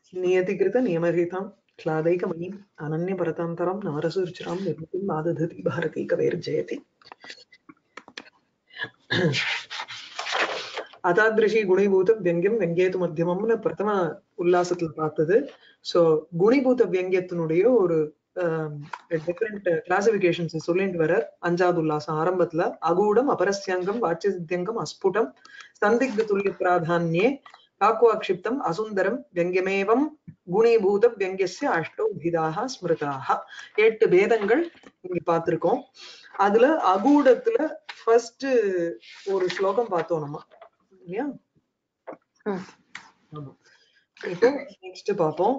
नियतिकृत नियमरहितां क्लादैकमयीम् अनन्यपरतान्तरां नवरसरुचिरां निर्मितिम् आदधति भारती कवेर्जयति அதாதிருஷி குணிபூத வியங்கியம் வெங்கியத்து மத்தியமம்னு பிரதம உல்லாசத்துல பார்த்தது சோ குணிபூத வியங்கியத்தினுடைய ஒரு டிஃப்ரெண்ட் கிளாசிபிகேஷன்ஸ் சொல்லிட்டு வர அஞ்சாவது உல்லாசம் ஆரம்பத்துல அகூடம் அபரஸ்யங்கம் வாட்சிய சித்தியங்கம் அஸ்புடம் சந்திக்த துல்லிய பிராதான்யே காக்குவாக்ஷிப்தம் அசுந்தரம் வியங்கியமேவம் குணீபூத வியங்கியஸ்ய அஷ்டோ விதாக ஸ்மிருதாக எட்டு பேதங்கள் இங்க பார்த்திருக்கோம் அதுல அகூடத்துல ஃபர்ஸ்ட் ஒரு ஸ்லோகம் பார்த்தோம் நம்ம இல்லையா ஆமா இப்போ நெக்ஸ்ட் பார்ப்போம்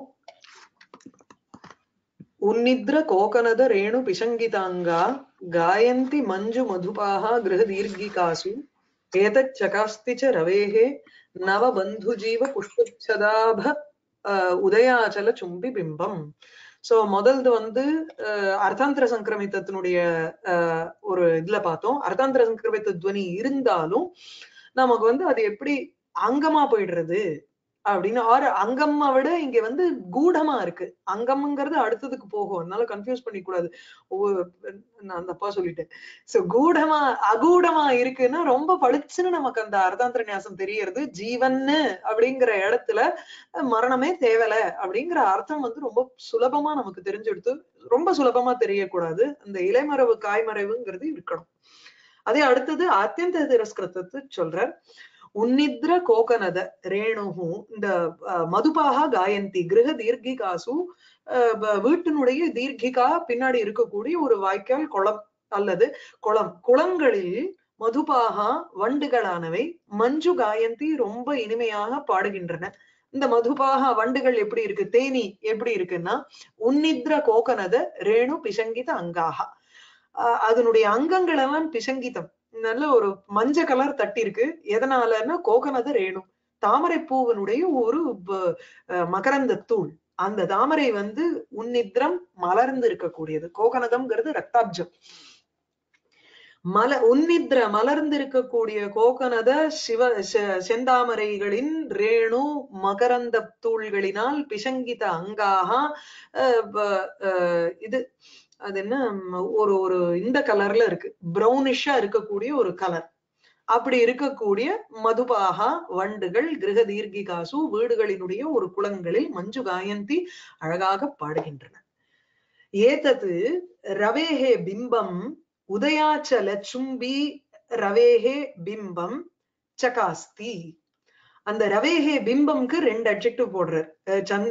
உன்னித்ர கோகனத ரேணு பிசங்கிதாங்கா காயந்தி மஞ்சு மதுபாக கிரக தீர்கிகாசு ஏதச்சகாஸ்தி ச ரவேஹே நவ பந்து ஜீவ புஷ்பச்சதாப உதயாச்சல சும்பி பிம்பம் சோ முதல்து வந்து அர்த்தாந்திர சங்கிரமித்தத்தினுடைய ஒரு இதுல பார்த்தோம் அர்த்தாந்திர சங்கிரமித்த துவனி இருந்தாலும் நமக்கு வந்து அது எப்படி அங்கமா போயிடுறது அப்படின்னு ஆறு அங்கம்மா விட இங்க வந்து கூடமா இருக்கு அங்கம்ங்கிறது அடுத்ததுக்கு போகும் அதனால கன்ஃபியூஸ் பண்ணிக்க கூடாது நான் தப்பா சொல்லிட்டேன் சோ கூடமா அகூடமா இருக்குன்னா ரொம்ப பளிச்சுன்னு நமக்கு அந்த அர்த்தாந்திர நியாசம் தெரியறது ஜீவன்னு அப்படிங்கிற இடத்துல மரணமே தேவல அப்படிங்கிற அர்த்தம் வந்து ரொம்ப சுலபமா நமக்கு தெரிஞ்செடுத்து ரொம்ப சுலபமா தெரியக்கூடாது அந்த இலைமறைவு காய்மறைவுங்கிறது இருக்கணும் அதே அடுத்தது அத்தியந்த திரஸ்கிருதத்தை சொல்ற உன்னித்ர கோகனத ரேணுகு இந்த மதுபாக காயந்தி கிரக தீர்கிகாசு வீட்டினுடைய தீர்கிகா பின்னாடி இருக்கக்கூடிய ஒரு வாய்க்கால் குளம் அல்லது குளம் குளங்களில் மதுபாகா வண்டுகளானவை மஞ்சு காயந்தி ரொம்ப இனிமையாக பாடுகின்றன இந்த மதுபாக வண்டுகள் எப்படி இருக்கு தேனி எப்படி இருக்குன்னா உன்னித்ர கோகனத ரேணு பிசங்கித அங்காக அதனுடைய அங்கங்கள் எல்லாம் பிசங்கிதம் நல்ல ஒரு மஞ்ச கலர் தட்டி இருக்கு எதனாலன்னா கோகனத ரேணு தாமரை பூவனுடைய ஒரு மகரந்த தூள் அந்த தாமரை வந்து உன்னித்ரம் மலர்ந்து இருக்கக்கூடியது கோகனதம்ங்கிறது ரக்தாப்ஜம் மல உன்னித்ர மலர்ந்து இருக்கக்கூடிய கோகனத சிவ செந்தாமரைகளின் ரேணு மகரந்த தூள்களினால் பிசங்கித அங்காக இது அது என்ன ஒரு ஒரு இந்த கலர்ல இருக்கு ப்ரௌனிஷா இருக்கக்கூடிய ஒரு கலர் அப்படி இருக்கக்கூடிய மதுபாகா வண்டுகள் கிரக தீர்கிகாசு வீடுகளினுடைய ஒரு குளங்களில் மஞ்சு காயந்தி அழகாக பாடுகின்றன ஏதது ரவேஹே பிம்பம் உதயாச்சல சும்பி ரவேஹே பிம்பம் சகாஸ்தி அந்த ரவேஹே பிம்பம்க்கு ரெண்டு அட்ஜெக்டிவ் போடுறார் சந்த்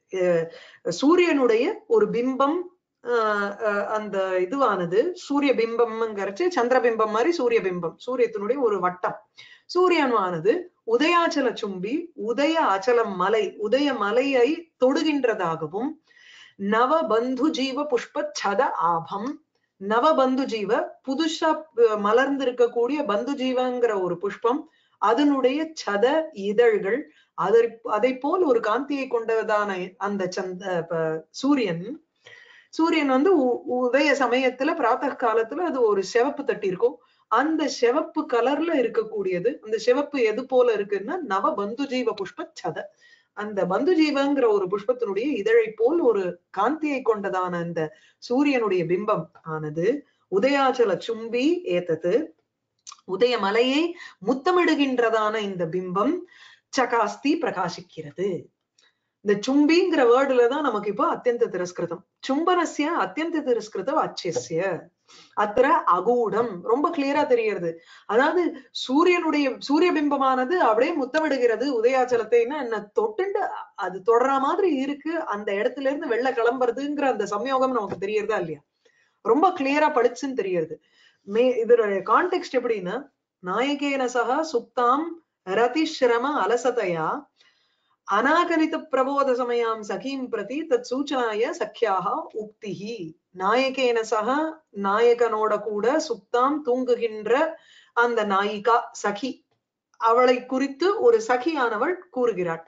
சூரியனுடைய ஒரு பிம்பம் அந்த இதுவானது சூரிய பிம்பம்ங்கிறச்சு சந்திர பிம்பம் மாதிரி சூரிய பிம்பம் சூரியத்தினுடைய ஒரு வட்டம் சூரியனானது உதயாச்சல சும்பி உதய அச்சலம் மலை உதய மலையை தொடுகின்றதாகவும் நவ பந்து ஜீவ புஷ்ப சத ஆபம் நவ பந்து ஜீவ புதுசா மலர்ந்து இருக்கக்கூடிய பந்து ஜீவங்கிற ஒரு புஷ்பம் அதனுடைய சத இதழ்கள் அதை அதை போல் ஒரு காந்தியை கொண்டதான அந்த சந்த சூரியன் சூரியன் வந்து உதய சமயத்துல பிராத்த காலத்துல அது ஒரு சிவப்பு தட்டி இருக்கும் அந்த சிவப்பு கலர்ல இருக்கக்கூடியது அந்த சிவப்பு எது போல இருக்குன்னா நவ பந்து ஜீவ புஷ்ப சத அந்த பந்து ஜீவங்கிற ஒரு புஷ்பத்தினுடைய இதழை போல் ஒரு காந்தியை கொண்டதான அந்த சூரியனுடைய பிம்பம் ஆனது உதயாச்சல சும்பி ஏத்தது உதய மலையை முத்தமிடுகின்றதான இந்த பிம்பம் சகாஸ்தி பிரகாசிக்கிறது இந்த சும்பிங்கிற வேர்டுல தான் நமக்கு இப்போ அத்தியந்த திரஸ்கிருதம் சும்பனசிய அத்தியந்த திரஸ்கிருத வாச்சியசிய அத்திர அகூடம் ரொம்ப கிளியரா தெரியறது அதாவது சூரியனுடைய சூரிய பிம்பமானது அப்படியே முத்தமிடுகிறது உதயாச்சலத்தைன்னா என்ன தொட்டுண்டு அது தொடர மாதிரி இருக்கு அந்த இடத்துல இருந்து வெளில கிளம்புறதுங்கிற அந்த சம்யோகம் நமக்கு தெரியறதா இல்லையா ரொம்ப கிளியரா படிச்சுன்னு தெரியறது மே இதோட கான்டெக்ட் எப்படின்னா நாயகேன சகா சுப்தாம் ரதிஸ்ரம அலசதையா அநாகரித பிரபோத சமயாம் சகீம் பிரதி தத் சூச்சனாய சக்கியாக உக்திஹி நாயகேன சக நாயகனோட கூட சுப்தாம் தூங்குகின்ற அந்த நாயிகா சகி அவளை குறித்து ஒரு சகியானவள் கூறுகிறாள்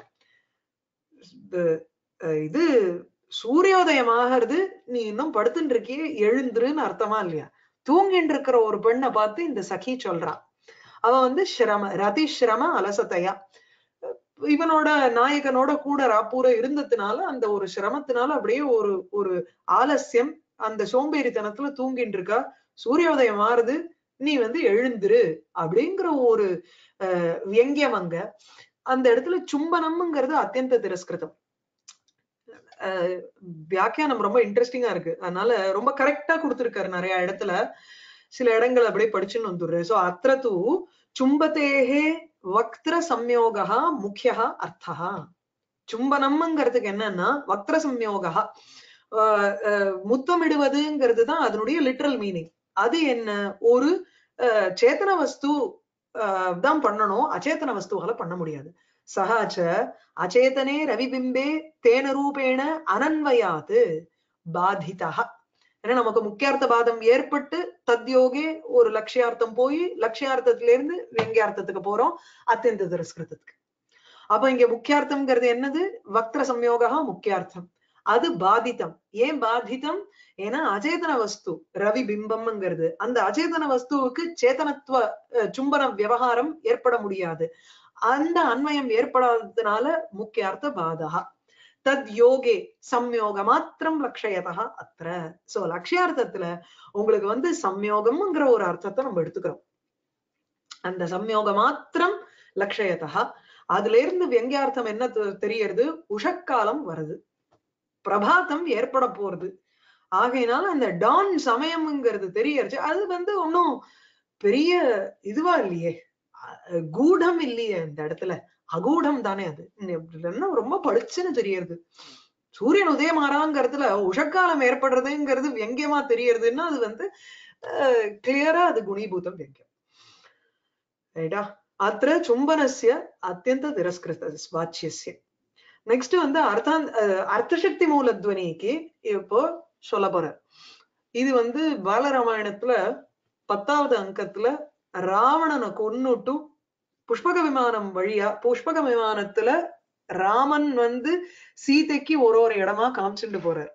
இது சூரியோதயம் ஆகிறது நீ இன்னும் படுத்துட்டு இருக்கியே எழுந்துருன்னு அர்த்தமா இல்லையா தூங்கிட்டு இருக்கிற ஒரு பெண்ணை பார்த்து இந்த சகி சொல்றான் அவ வந்து ஸ்ரம ரதி ஸ்ரம அலசத்தையா இவனோட நாயகனோட கூட ராப்பூர இருந்ததுனால அந்த ஒரு சிரமத்தினால அப்படியே ஒரு ஒரு ஆலசியம் அந்த சோம்பேறித்தனத்துல தூங்கிட்டு இருக்கா சூரியோதயம் மாறுது நீ வந்து எழுந்துரு அப்படிங்கிற ஒரு அஹ், வியங்கியம் அங்க அந்த இடத்துல சும்பனம்ங்கிறது அத்தியந்த திரஸ்கிருதம் அஹ், வியாக்கியானம் ரொம்ப இன்ட்ரெஸ்டிங்கா இருக்கு அதனால ரொம்ப கரெக்டா கொடுத்திருக்காரு நிறைய இடத்துல சில இடங்கள் அப்படியே படிச்சுன்னு வந்துடுறேன் சோ அத்திர தூ சும்பதேகே வக்திர சம்யோகா முக்கியா அர்த்தா சும்பனம்ங்கிறதுக்கு என்னன்னா வக்திர சம்யோகா ஆஹ் ஆஹ் முத்தமிடுவதுங்கிறது தான் அதனுடைய லிட்ரல் மீனிங் அது என்ன ஒரு ஆஹ் சேத்தன வஸ்து ஆஹ் தான் பண்ணணும் அச்சேதன வஸ்துவால பண்ண முடியாது சகாச்ச அச்சேதனே ரவிபிம்பே தேன ரூபேண அனன்வயாத்து பாதிதா ஏன்னா நமக்கு முக்கியார்த்த பாதம் ஏற்பட்டு தத்யோகே ஒரு லட்சியார்த்தம் போய் லட்சியார்த்தத்துல இருந்து வெங்கியார்த்தத்துக்கு போறோம் அத்தியந்த திரஸ்கிருதத்துக்கு அப்ப இங்க முக்கியார்த்தம்ங்கிறது என்னது வக்ர சம்யோகா முக்கியார்த்தம் அது பாதிதம் ஏன் பாதிதம் ஏன்னா அச்சேதன வஸ்து ரவி பிம்பம்ங்கிறது அந்த அச்சேதன வஸ்துவுக்கு சேதனத்துவ அஹ், சும்பன விவகாரம் ஏற்பட முடியாது அந்த அன்வயம் ஏற்படாததுனால முக்கியார்த்த பாதகா தத் யோகே சம்யோக மாத்திரம் லட்சயதா அத்திர சோ லட்சியார்த்தத்துல உங்களுக்கு வந்து சம்யோகம்ங்கிற ஒரு அர்த்தத்தை நம்ம எடுத்துக்கிறோம் அந்த சம்யோக மாத்திரம் லட்சயதா அதுல இருந்து வெங்கியார்த்தம் என்ன தெ- தெரியறது உஷக்காலம் வருது பிரபாதம் ஏற்பட போறது ஆகையினால அந்த டான் சமயம்ங்கிறது தெரியறது அது வந்து ஒன்னும் பெரிய இதுவா இல்லையே அஹ் கூடம் இல்லையே இந்த இடத்துல அகூடம் தானே அது என்ன ரொம்ப பளிச்சுன்னு தெரியறது சூரியன் உதயமாறாங்கிறதுல உஷக்காலம் ஏற்படுறதுங்கிறது வெங்கியமா தெரியறதுன்னா அது வந்து கிளியரா அது குணீபூதம் வெங்கியம் ரைட்டா அத்திர சும்பனஸ்ய அத்தியந்த திரஸ்கிருத வாச்சியஸ்ய நெக்ஸ்ட் வந்து அர்த்தான் அஹ் அர்த்தசக்தி மூலத்வனிக்கு இப்போ சொல்ல போறேன் இது வந்து பாலராமாயணத்துல பத்தாவது அங்கத்துல ராவணனை கொன்னுட்டு புஷ்பக விமானம் வழியா புஷ்பக விமானத்துல ராமன் வந்து சீதைக்கு ஒரு ஒரு இடமா காமிச்சுட்டு போறார்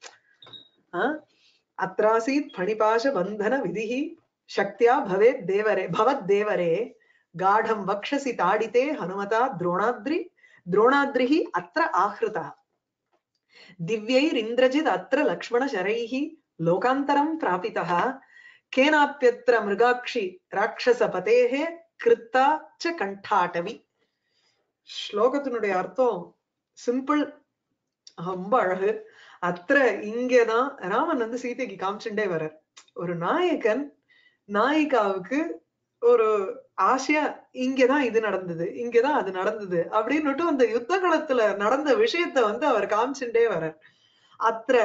ஆஹ் அத்ராசீத் பணிபாஷ பந்தன விதிஹி சக்தியா பவேத் தேவரே பவத் தேவரே காடம் வக்ஷசி தாடிதே ஹனுமதா துரோணாத்ரி द्रोणाद्रिः अत्र आहृतः दिव्यैरिन्द्रजित् अत्र लक्ष्मणशरैः लोकान्तरं प्रापितः केनाप्यत्र मृगाक्षि राक्षसपतेः கிருத்தா ச கண்டாட்டவி ஸ்லோகத்தினுடைய அர்த்தம் சிம்பிள் ரொம்ப அழகு அத்திர இங்கதான் ராமன் வந்து சீதைக்கு காமிச்சுட்டே வர்றார் ஒரு நாயகன் நாயிகாவுக்கு ஒரு ஆசையா இங்கதான் இது நடந்தது இங்கதான் அது நடந்தது அப்படின்னுட்டு அந்த யுத்த களத்துல நடந்த விஷயத்த வந்து அவர் காமிச்சுட்டே வர்றார் அத்திர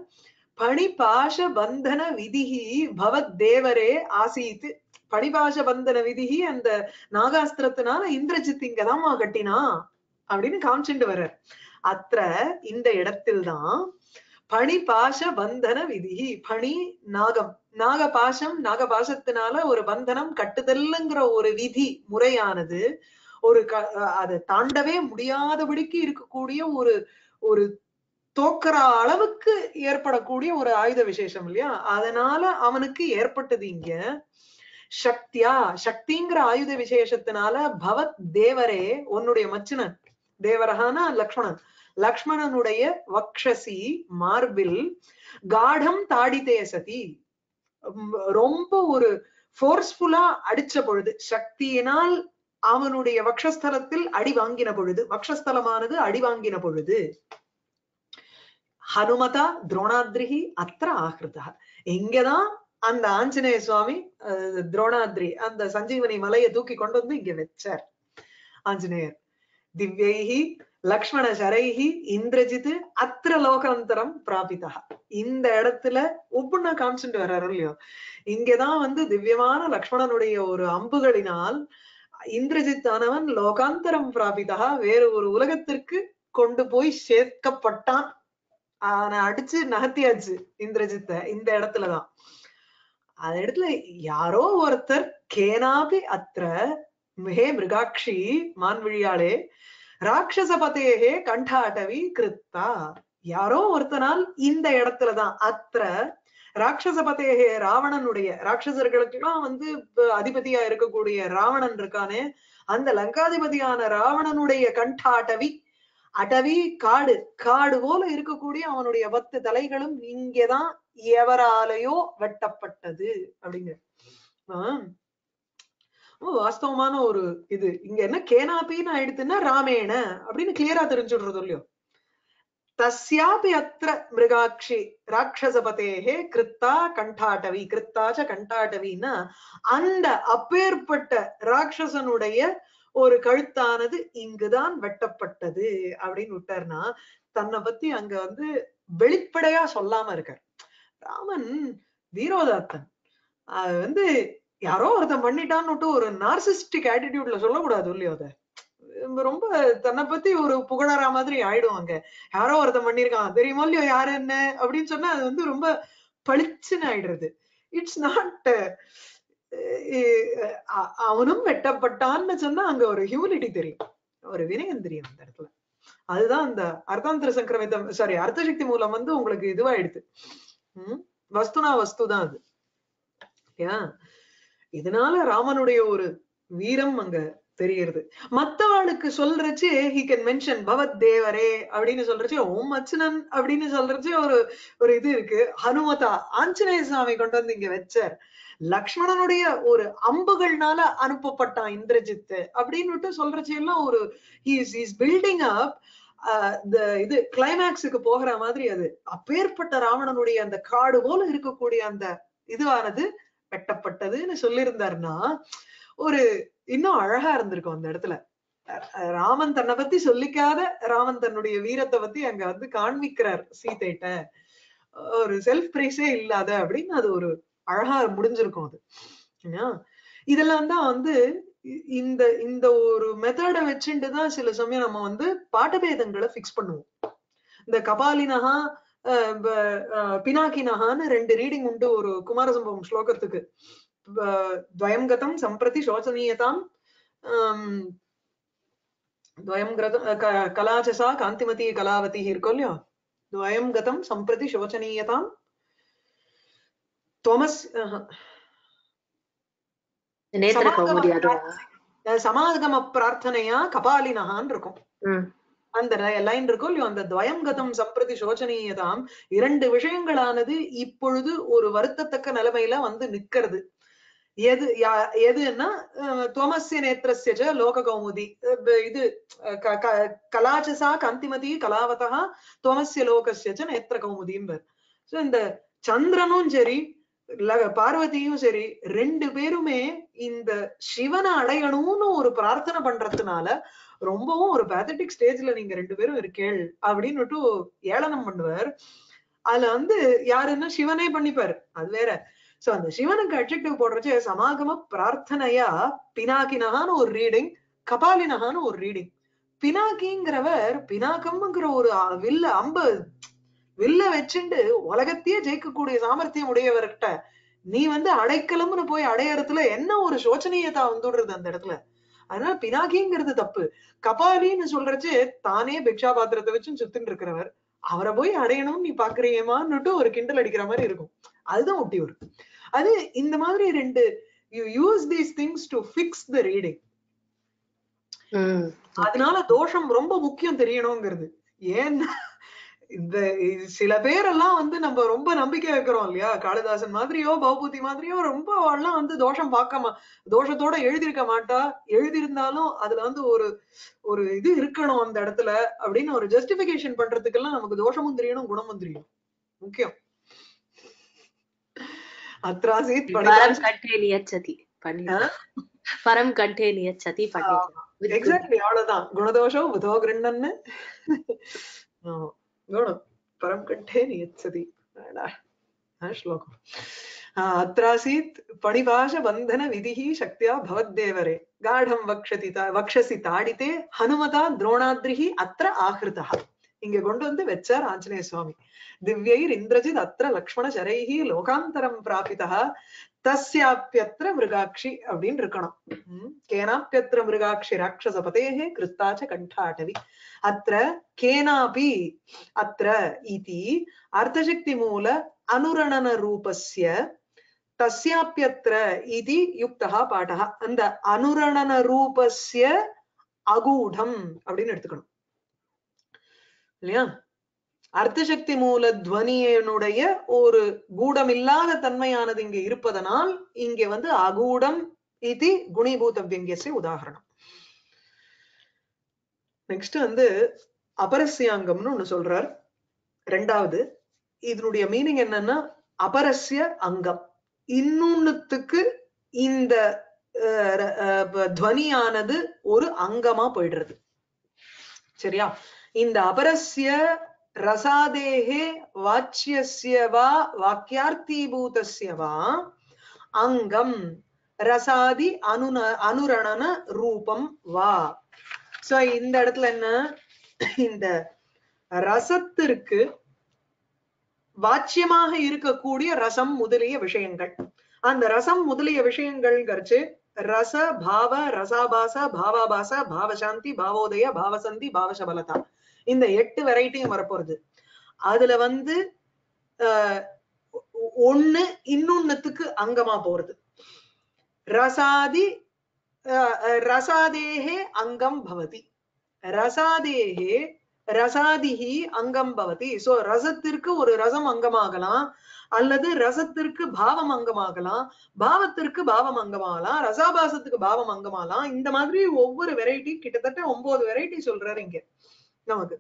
பணிபாஷ பந்தன விதிஹி பவத் தேவரே ஆசீத் பணிபாஷ பந்தன விதிஹி அந்த நாகாஸ்திரத்தினால இந்திரஜித் இங்கதாம்மா கட்டினா அப்படின்னு காமிச்சுட்டு வர்றார் அத்திர இந்த இடத்தில்தான் பணிபாஷ பந்தன விதிஹி பணி நாகம் நாகபாசம் நாகபாசத்தினால ஒரு பந்தனம் கட்டுதல்ங்கிற ஒரு விதி முறையானது ஒரு க அதை தாண்டவே முடியாதபடிக்கு இருக்கக்கூடிய ஒரு ஒரு தோக்கிற அளவுக்கு ஏற்படக்கூடிய ஒரு ஆயுத விசேஷம் இல்லையா அதனால அவனுக்கு ஏற்பட்டது இங்க சக்தியா சக்திங்கிற ஆயுத விசேஷத்தினால பவத் தேவரே உன்னுடைய மச்சினன் தேவரகான லக்ஷ்மணன் லக்ஷ்மணனுடைய வக்ஷசி மார்பில் காடம் தாடித்தே சதி ரொம்ப ஒரு போர்ஸ்ஃபுல்லா அடிச்ச பொழுது சக்தியினால் அவனுடைய வக்ஷஸ்தலத்தில் அடி வாங்கின பொழுது வக்ஷஸ்தலமானது அடி வாங்கின பொழுது ஹனுமதா துரோணாத்ரிஹி அத்திர ஆகிருதா இங்கதான் அந்த ஆஞ்சநேய சுவாமி துரோணாத்ரி அந்த சஞ்சீவனி மலையை தூக்கி கொண்டு வந்து இங்க வச்சார் ஆஞ்சநேயர் திவ்யைஹி லக்ஷ்மண சரைஹி இந்திரஜித் அத்திர லோகாந்தரம் பிராபிதா இந்த இடத்துல ஒப்புன்னா காமிச்சுட்டு வர்றாரு இல்லையோ இங்கதான் வந்து திவ்யமான லக்ஷ்மணனுடைய ஒரு அம்புகளினால் இந்திரஜித் ஆனவன் லோகாந்தரம் பிராபிதா வேறு ஒரு உலகத்திற்கு கொண்டு போய் சேர்க்கப்பட்டான் அவனை அடிச்சு நகர்த்தியாச்சு இந்திரஜித்த இந்த இடத்துலதான் அந்த இடத்துல யாரோ ஒருத்தர் கேனாபி அத்திர ஹே மிருகாட்சி மான்விழியாளே ராட்சசபதேகே கண்டாட்டவி கிருத்தா யாரோ ஒருத்தனால் இந்த இடத்துலதான் அத்திர ராட்சசபதேகே ராவணனுடைய ராட்சசர்களுக்கெல்லாம் வந்து அதிபதியா இருக்கக்கூடிய ராவணன் இருக்கானே அந்த லங்காதிபதியான ராவணனுடைய கண்டாட்டவி அடவி காடு காடு போல இருக்கக்கூடிய அவனுடைய பத்து தலைகளும் இங்கேதான் எவராலேயோ வெட்டப்பட்டது அப்படிங்கிற ஆஹ் ரொம்ப வாஸ்தவமான ஒரு இது இங்க என்ன கேனாபின்னு ஆயிடுத்துன்னா ராமேண அப்படின்னு கிளியரா தெரிஞ்சுடுறது இல்லையோ தஸ்யாபி அத்திர மிருகாட்சி ராட்சசபதேகே கிருத்தா கண்டாட்டவி கிருத்தாச்ச கண்டாட்டவின்னா அந்த அப்பேற்பட்ட ராட்சசனுடைய ஒரு கழுத்தானது இங்குதான் வெட்டப்பட்டது அப்படின்னு விட்டார்னா தன்னை பத்தி அங்க வந்து வெளிப்படையா சொல்லாம இருக்கார் ராமன் வீரோதாத்தன் அது வந்து யாரோ ஒருத்தன் பண்ணிட்டான்னு ஒரு நார்சிஸ்டிக் ஆட்டிடியூட்ல சொல்லக்கூடாது இல்லையோ அத ரொம்ப தன்னை பத்தி ஒரு புகழறா மாதிரி ஆயிடும் அங்க யாரோ ஒருத்தன் பண்ணிருக்கான் தெரியுமோ இல்லையோ யாரு என்ன அப்படின்னு சொன்னா அது வந்து ரொம்ப பளிச்சுன்னு ஆயிடுறது இட்ஸ் நாட் அவனும் வெட்டப்பட்டான்னு சொன்னா அங்க ஒரு ஹியூமிலிட்டி தெரியும் ஒரு வினயம் தெரியும் அந்த இடத்துல அதுதான் அந்த அர்த்தாந்திர சங்கிரமிதம் சாரி அர்த்தசக்தி மூலம் வந்து உங்களுக்கு இதுவாயிடுது உம் வஸ்துனா வஸ்து தான் அது ஏன் இதனால ராமனுடைய ஒரு வீரம் அங்க தெரியுது மத்தவாளுக்கு சொல்றச்சு ஹி கேன் மென்ஷன் பவத் தேவரே அப்படின்னு சொல்றச்சு ஓம் அச்சுனன் அப்படின்னு சொல்றச்சு ஒரு ஒரு இது இருக்கு ஹனுமதா ஆஞ்சநேய சுவாமி கொண்டு வந்து இங்க வச்சார் லக்ஷ்மணனுடைய ஒரு அம்புகள்னால அனுப்பப்பட்டான் இந்திரஜித் அப்படின்னு சொல்றச்சு எல்லாம் ஒரு இஸ் பில்டிங் அப் இந்த இது கிளைமேக்ஸுக்கு போகிற மாதிரி அது அப்பேற்பட்ட ராவணனுடைய அந்த காடு போல இருக்கக்கூடிய அந்த இதுவானது வெட்டப்பட்டதுன்னு சொல்லியிருந்தாருன்னா ஒரு இன்னும் அழகா இருந்திருக்கும் அந்த இடத்துல ராமன் தன்னை பத்தி சொல்லிக்காத ராமன் தன்னுடைய வீரத்தை பத்தி அங்க வந்து காண்பிக்கிறார் சீதைட்ட ஒரு செல்ஃப் பிரைஸே இல்லாத அப்படின்னு அது ஒரு அழகா முடிஞ்சிருக்கும் அது இதெல்லாம் தான் வந்து இந்த இந்த ஒரு மெத்தட வச்சுட்டு தான் சில சமயம் நம்ம வந்து பாட்டபேதங்களை பிக்ஸ் பண்ணுவோம் இந்த கபாலினஹா பினாக்கினஹான்னு ரெண்டு ரீடிங் உண்டு ஒரு குமாரசம்பவம் ஸ்லோகத்துக்கு துவயம் கதம் சம்பிரதி சோச்சனீயதாம் துவயம் கிரதம் கலாச்சசா காந்திமதி கலாவதி இருக்கும் இல்லையோ துவயம் கதம் சம்பிரதி சோச்சனீயதாம் தோமஸ் சமாகம பிரார்த்தனையா கபாலினஹான் இருக்கும் அந்த லைன் இருக்கும் இல்லையோ அந்த துவயம் கதம் சம்பிரதி சோச்சனீயதாம் இரண்டு விஷயங்களானது இப்பொழுது ஒரு வருத்தத்தக்க நிலைமையில வந்து நிக்கிறது எது எதுன்னா துவமசிய நேத்திரஸ்ய லோக கௌமுதி இது கலாச்சசா காந்திமதி கலாவதா துவமசிய லோகசிய நேத்திர கௌமுதிம்பர் சோ இந்த சந்திரனும் சரி பார்வதியும் சரி ரெண்டு பேருமே இந்த சிவனை அடையணும்னு ஒரு பிரார்த்தனை பண்றதுனால ரொம்பவும் ஒரு பேத்தட்டிக் ஸ்டேஜ்ல நீங்க ரெண்டு பேரும் இருக்கேள் அப்படின்னுட்டு ஏளனம் பண்ணுவார் அதுல வந்து யாருன்னா சிவனே பண்ணிப்பாரு அது வேற சோ அந்த சிவனுக்கு அட்ஜெக்டிவ் போடுறச்சு சமாகம பிரார்த்தனையா பினாக்கினகான்னு ஒரு ரீடிங் கபாலினகான்னு ஒரு ரீடிங் பினாக்கிங்கிறவர் பினாக்கம்ங்கிற ஒரு வில்ல அம்பு வில்ல வச்சுண்டு உலகத்தையே ஜெயிக்கக்கூடிய சாமர்த்தியம் உடையவர்கிட்ட நீ வந்து அடைக்கலம்னு போய் அடையறதுல என்ன ஒரு சோச்சனையதா வந்துடுறது அந்த இடத்துல அதனால பினாகிங்கிறது தப்பு கபாலின்னு சொல்றச்சு தானே பிக்ஷா பாத்திரத்தை வச்சு சுத்தின்னு இருக்கிறவர் அவரை போய் அடையணும்னு நீ பாக்குறீங்கமான்னுட்டு ஒரு கிண்டல் அடிக்கிற மாதிரி இருக்கும் அதுதான் ஒட்டி வரும் அது இந்த மாதிரி ரெண்டு you use these things to fix the reading அதனால தோஷம் ரொம்ப முக்கியம் தெரியணுங்கிறது ஏன்னா இந்த சில பேரெல்லாம் வந்து நம்ம ரொம்ப நம்பிக்கை வைக்கிறோம் இல்லையா காளிதாசன் மாதிரியோ பௌபூதி மாதிரியோ ரொம்ப எல்லாம் வந்து தோஷம் பார்க்க தோஷத்தோட எழுதியிருக்க மாட்டா எழுதியிருந்தாலும் அதுல வந்து ஒரு ஒரு இது இருக்கணும் அந்த இடத்துல அப்படின்னு ஒரு ஜஸ்டிபிகேஷன் பண்றதுக்கெல்லாம் நமக்கு தோஷமும் தெரியணும் குணமும் தெரியணும் முக்கியம் அத்ராசீத் பரம் கண்டே நியச்சதி பரம் கண்டே நியச்சதி எக்ஸாக்ட்லி அவ்வளவுதான் குணதோஷம் புதோ கிருண்ணன்னு गुणं परं कण्ठे नियच्छति श्लोकम् अत्रासीत् पणिपाशबन्धनविधिः शक्त्या भवद्देवरे गाढं वक्षति वक्षसि ताडिते हनुमता द्रोणाद्रिः अत्र आहृतः இங்க கொண்டு வந்து வச்சார் ஆஞ்சநேய சுவாமி திவ்யைர் இந்திரஜித் அத்திர லக்ஷ்மண சரைஹி லோகாந்தரம் பிராபிதா தஸ்யாப்பியத்திர மிருகாட்சி அப்படின்னு இருக்கணும் கேனாப்பியத்திர மிருகாட்சி ராட்சசபதேஹே கிருத்தாச்ச கண்டாட்டவி அத்திர கேனாபி அத்திர இதி அர்த்தசக்தி மூல அனுரணன ரூபஸ்ய தஸ்யாப்பியத்ர இது யுக்தா பாடக அந்த அனுரணன ரூபஸ்ய அகூடம் அப்படின்னு எடுத்துக்கணும் இல்லையா அர்த்தசக்தி மூல துவனியனுடைய ஒரு கூடமில்லாத தன்மையானது இங்க இருப்பதனால் இங்க வந்து அகூடம் இது குணிபூத வியங்கியசை உதாகரணம் நெக்ஸ்ட் வந்து அபரஸ்யாங்கம்னு ஒண்ணு சொல்றார் ரெண்டாவது இதனுடைய மீனிங் என்னன்னா அபரஸ்ய அங்கம் இன்னொன்னுத்துக்கு இந்த அஹ், ர- அஹ், ப- துவனியானது ஒரு அங்கமா போயிடுறது சரியா இந்த அபரஸ்ய ரசாதேகே வாச்சியஸ்ய வா வாக்கியார்த்தீபூதஸ்ய வா அங்கம் ரசாதி அனுன அனுரணன ரூபம் வா சோ இந்த இடத்துல என்ன இந்த ரசத்திற்கு வாச்சியமாக இருக்கக்கூடிய ரசம் முதலிய விஷயங்கள் அந்த ரசம் முதலிய விஷயங்கள்ங்கிறச்சு ரச பாவ ரசாபாச பாவாபாச பாவசாந்தி பாவோதய பாவசந்தி பாவசபலதா இந்த எட்டு வெரைட்டியும் வரப்போறது அதுல வந்து ஆஹ் ஒ- ஒண்ணு இன்னொன்னுத்துக்கு அங்கமா போறது ரசாதி ஆஹ் ஆஹ் ரசாதேகே அங்கம் பவதி ரசாதேகே ரசாதிஹி அங்கம் பவதி சோ ரசத்திற்கு ஒரு ரசம் அங்கமாகலாம் அல்லது ரசத்திற்கு பாவம் அங்கமாகலாம் பாவத்திற்கு பாவம் அங்கமாகலாம் ரசாபாசத்துக்கு பாவம் அங்கமாகலாம் இந்த மாதிரி ஒவ்வொரு வெரைட்டி கிட்டத்தட்ட ஒன்பது வெரைட்டி சொல்றாரு இங்க நமக்கு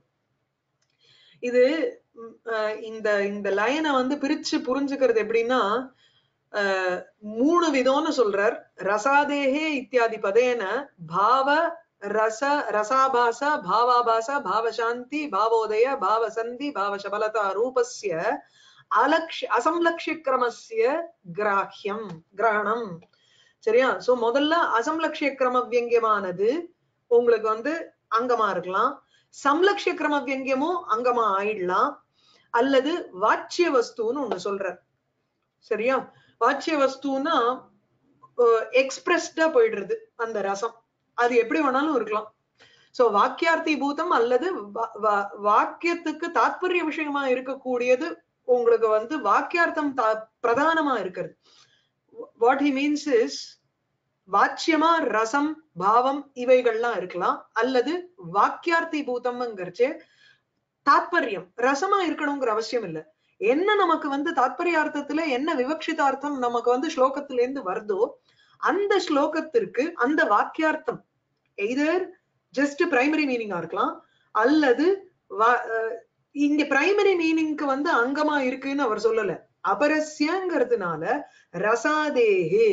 இது ம், அஹ், இந்த இந்த லைனை வந்து பிரிச்சு புரிஞ்சுக்கிறது எப்படின்னா அஹ், மூணு விதம்னு சொல்றார் ரசாதேகே இத்தியாதி பதேன பாவ ரச ரசாபாச பாவாபாச பாவசாந்தி பாவோதய பாவசந்தி பாவசபலதா ரூபஸ்ய அலக்ஷ அசம்லக்ஷ கிரமஸ்ய கிராஹ்யம் கிரகணம் சரியா சோ முதல்ல அசம்லக்ஷ கிரம வியங்கியமானது உங்களுக்கு வந்து அங்கமா இருக்கலாம் சம்லக்ஷ கிரம வியங்கியமும் அங்கமா ஆயிடலாம் அல்லது வாச்சிய வஸ்துன்னு ஒண்ணு சொல்றார் சரியா வாச்சிய வஸ்துன்னா எக்ஸ்பிரஸ்டா போயிடுறது அந்த ரசம் அது எப்படி வேணாலும் இருக்கலாம் சோ வாக்கியார்த்தி பூதம் அல்லது வா- வா- வாக்கியத்துக்கு தாத்பரிய விஷயமா இருக்கக்கூடியது உங்களுக்கு வந்து வாக்கியார்த்தம் தா- பிரதானமா இருக்கிறது வாட் ஹி மீன்ஸ் இஸ் வாச்சியமா ரசம் பாவம் இவைகள்லாம் இருக்கலாம் அல்லது வாக்கியார்த்தி பூதம்ங்கிறச்சே தாத்பரியம் ரசமா இருக்கணுங்கிற அவசியம் இல்ல என்ன நமக்கு வந்து தாத்பரியார்த்தத்துல என்ன விவக்ஷிதார்த்தம் நமக்கு வந்து ஸ்லோகத்துல இருந்து வருதோ அந்த ஸ்லோகத்திற்கு அந்த வாக்கியார்த்தம் எய்தர் ஜஸ்ட் பிரைமரி மீனிங்கா இருக்கலாம் அல்லது வா- அஹ் இங்க பிரைமரி மீனிங்க்கு வந்து அங்கமா இருக்குன்னு அவர் சொல்லல அபரஸ்யங்கிறதுனால ரசாதேகே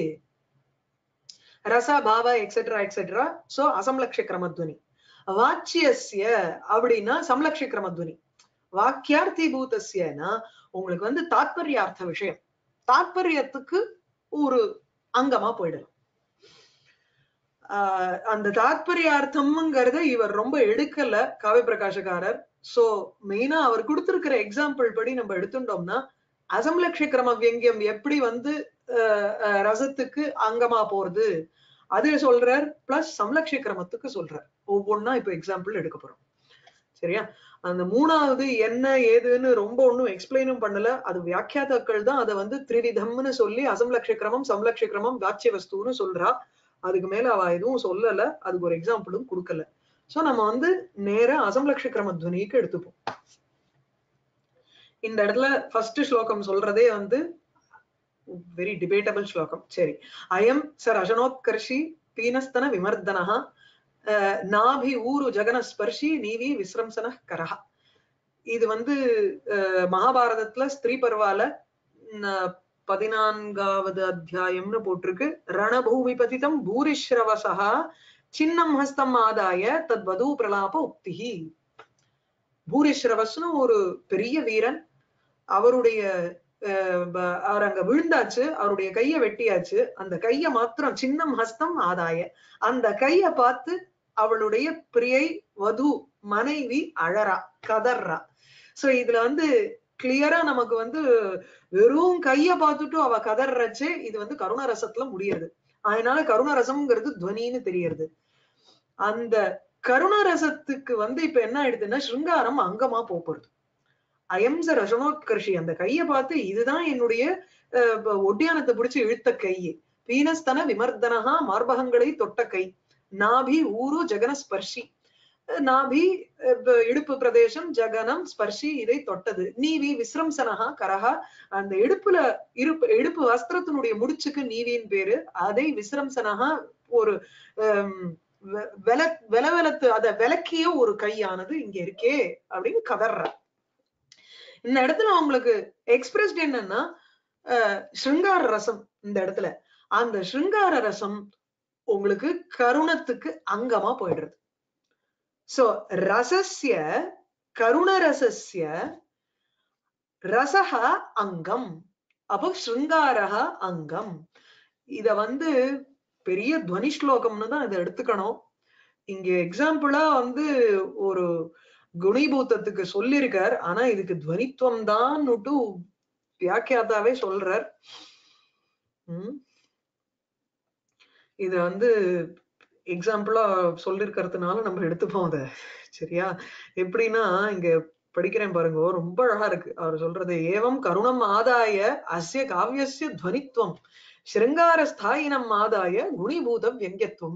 ரசா பாவ எக்ஸெட்ரா எக்ஸெட்ரா சோ அசம்லக்ஷ கிரமத்வனி வாச்சியஸ்ய அப்படின்னா சம்லக்ஷ கிரமத்வனி வாக்கியார்த்தி பூதஸ்யனா உங்களுக்கு வந்து தாத்பரியார்த்த விஷயம் தாத்பரியத்துக்கு ஒரு அங்கமா போயிடலாம் ஆஹ் அந்த தாத்பரியார்த்தம்ங்கிறத இவர் ரொம்ப எடுக்கல காவிய பிரகாஷகாரர் சோ மெயினா அவர் கொடுத்திருக்கிற எக்ஸாம்பிள் படி நம்ம எடுத்துட்டோம்னா அசம்லக்ஷ கிரம வியங்கியம் எப்படி வந்து ஆஹ் ஆஹ் ரசத்துக்கு அங்கமா போறது அது சொல்றார் பிளஸ் சம்லக்ஷ கிரமத்துக்கு சொல்றார் ஒவ்வொன்னா இப்ப எக்ஸாம்பிள் எடுக்க போறோம் சரியா அந்த மூணாவது என்ன ஏதுன்னு ரொம்ப ஒண்ணும் எக்ஸ்பிளைனும் பண்ணல அது வியாக்கியாதாக்கள் தான் அதை வந்து திரிவிதம்னு சொல்லி அசம்லக்ஷ கிரமம் சம்லக்ஷ கிரமம் வாட்சிய வஸ்துன்னு சொல்றா அதுக்கு மேல அவ எதுவும் சொல்லல அதுக்கு ஒரு எக்ஸாம்பிளும் கொடுக்கல சோ நம்ம வந்து நேரா அசம்லக்ஷ கிரம துவனிக்கு எடுத்துப்போம் இந்த இடத்துல ஃபர்ஸ்ட் ஸ்லோகம் சொல்றதே வந்து வெரி டிபேட்டபிள் ஸ்லோகம் சரி அயம் சர் அசனோத்கர்ஷி பீனஸ்தன விமர்தனஹ அஹ், நாபி ஊரு ஜகன ஸ்பர்ஷி நீவி விஸ்ரம்சன கரஹ இது வந்து அஹ், மகாபாரதத்துல ஸ்திரீ பர்வால ந- பதினான்காவது அத்தியாயம்னு போட்டிருக்கு ரணபூமி பதிதம் பூரிஸ்ரவசா சின்னம் ஹஸ்தம் ஆதாய தத் வது பிரலாப உக்திஹி பூரிஸ்ரவஸ்னு ஒரு பெரிய வீரன் அவருடைய அஹ், ப- அவர் அங்க விழுந்தாச்சு அவருடைய கைய வெட்டியாச்சு அந்த கைய மாத்திரம் சின்னம் ஹஸ்தம் ஆதாய அந்த கைய பார்த்து அவளுடைய பிரியை வது மனைவி அழறா கதர்றா சோ இதுல வந்து கிளியரா நமக்கு வந்து வெறும் கைய பார்த்துட்டு அவ கதறச்சே இது வந்து கருணரசத்துல முடியுது அதனால கருணரசம்ங்கிறது துவனின்னு தெரியறது அந்த கருணரசத்துக்கு வந்து இப்ப என்ன ஆயிடுதுன்னா சிருங்காரம் அங்கமா போப் போறது அயம்ச ரசனோத்கர்ஷி அந்த கைய பார்த்து இதுதான் என்னுடைய அஹ், ப- ஒட்டியானத்தை பிடிச்சு இழுத்த கை பீனஸ்தன விமர்தனஹா மார்பகங்களை தொட்ட கை நாபி ஊரு ஜெகன ஸ்பர்ஷி அஹ், நாபி அஹ், ப- இடுப்பு பிரதேசம் ஜகனம் ஸ்பர்ஷி இதை தொட்டது நீவி விஸ்ரம்சனஹா கரஹா அந்த இடுப்புல இருப்பு இடுப்பு வஸ்திரத்தினுடைய முடிச்சுக்கு நீவியின் பேரு அதை விஸ்ரம்சனஹா ஒரு ஹம், வெ- வெல வெலவெலத்து அத விலக்கிய ஒரு கையானது இங்க இருக்கே அப்படின்னு கதர்ற இந்த இடத்துல அவங்களுக்கு எக்ஸ்பிரஸ்ட் என்னன்னா அஹ், ஸ்ருங்கார ரசம் இந்த இடத்துல அந்த ஸ்ருங்கார ரசம் உங்களுக்கு கருணத்துக்கு அங்கமா போயிடுறது சோ ரசஸ்ய கருணரசஸ்ய ரசஹ அங்கம் அப்போ ஸ்ருங்காரஹ அங்கம் இத வந்து பெரிய துவனி ஸ்லோகம்னு தான் இதை எடுத்துக்கணும் இங்க எக்ஸாம்பிளா வந்து ஒரு குணிபூத்தத்துக்கு சொல்லியிருக்கார் ஆனா இதுக்கு துவனித்துவம் தான் வியாக்கியாதாவே சொல்றார் உம் இத வந்து எக்ஸாம்பிளா சொல்லிருக்கிறதுனால நம்ம எடுத்துப்போம் அத சரியா எப்படின்னா இங்க படிக்கிறேன் பாருங்க ரொம்ப அழகா இருக்கு அவர் சொல்றது ஏவம் கருணம் ஆதாய அஸ்ய காவியஸ்ய துவனித்துவம் ஸ்ருங்கார ஸ்தாயினம் ஆதாய குணிபூத வியங்கியத்துவம்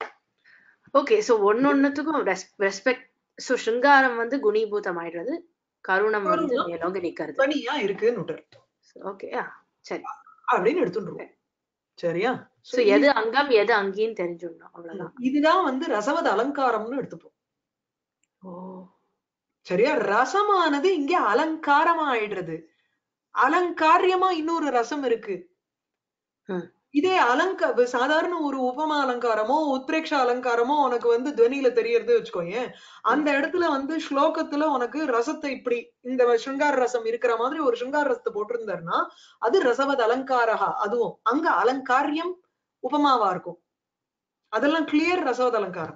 ஓகே சோ ஒன்னொன்னுத்துக்கும் ரெஸ்பெக்ட் சோ ஸ்ருங்காரம் வந்து குணீபூதம் ஆயிடுறது கருணம் வந்து கருணம். மேலோங்க நிக்கிறது தனியா இருக்குன்னு ஓகே சரி அப்படின்னு எடுத்துட்டுருவோம் சரியா சோ எது அங்கம் எது அங்கின்னு தெரிஞ்சுடணும் அவ்வளவுதான் இதுதான் வந்து ரசவத அலங்காரம்னு எடுத்துப்போம் ஓ சரியா ரசமானது இங்க அலங்காரமா ஆயிடுறது அலங்காரியமா இன்னொரு ரசம் இருக்கு ம். இதே அலங்க இப்ப சாதாரண ஒரு உபமா அலங்காரமோ உத்ரேக்ஷ அலங்காரமோ உனக்கு வந்து துவனியில தெரியறது வச்சுக்கோயேன் அந்த இடத்துல வந்து ஸ்லோகத்துல உனக்கு ரசத்தை இப்படி இந்த ஸ்ருங்கார ரசம் இருக்கிற மாதிரி ஒரு ஸ்ருங்கார ரசத்தை போட்டிருந்தாருன்னா அது ரசவத் அலங்காரஹா அதுவும் அங்க அலங்காரியம் உபமாவா இருக்கும் அதெல்லாம் கிளியர் ரசவத் அலங்காரம்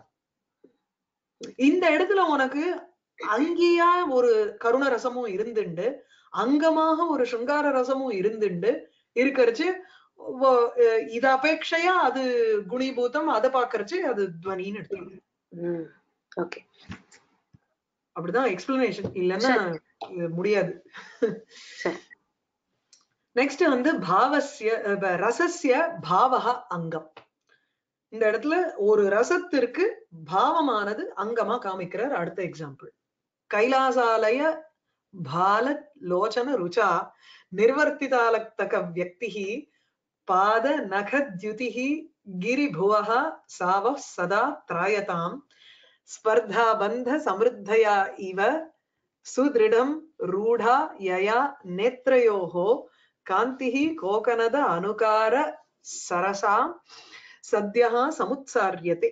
இந்த இடத்துல உனக்கு அங்கேயா ஒரு கருண ரசமும் இருந்துண்டு அங்கமாக ஒரு சிருங்கார ரசமும் இருந்துண்டு இருக்கறச்சு வ- அஹ் இத அபேட்சையா அது குணிபூதம் அதை பாக்குறச்சு அது துவனின்னு எடுத்துக்கணும் ம் ஓகே அப்படிதான் எக்ஸ்பிளனேஷன் இல்லைன்னா இது முடியாது சரி நெக்ஸ்ட் வந்து பாவசிய அஹ் ப- ரசஸ்ய பாவக அங்கம் இந்த இடத்துல ஒரு ரசத்திற்கு பாவமானது அங்கமா காமிக்கிறார் அடுத்த எக்ஸாம்பிள் கைலாசாலய பாலத் லோச்சன ருச்சா நிர்வர்த்திதாலக்தக வியக்திஹி பாத நகத்யுதிஹி கிரிபுவः சாவः சதா திராயதாம் ஸ்பர்தாபந்த சமிருத்தயா இவ சுதிருடம் ரூಢா யயா நேத்ரயோः காந்திஹ கோகனத அனுகார சரசா சத்யஹ சமுத்சாரியதே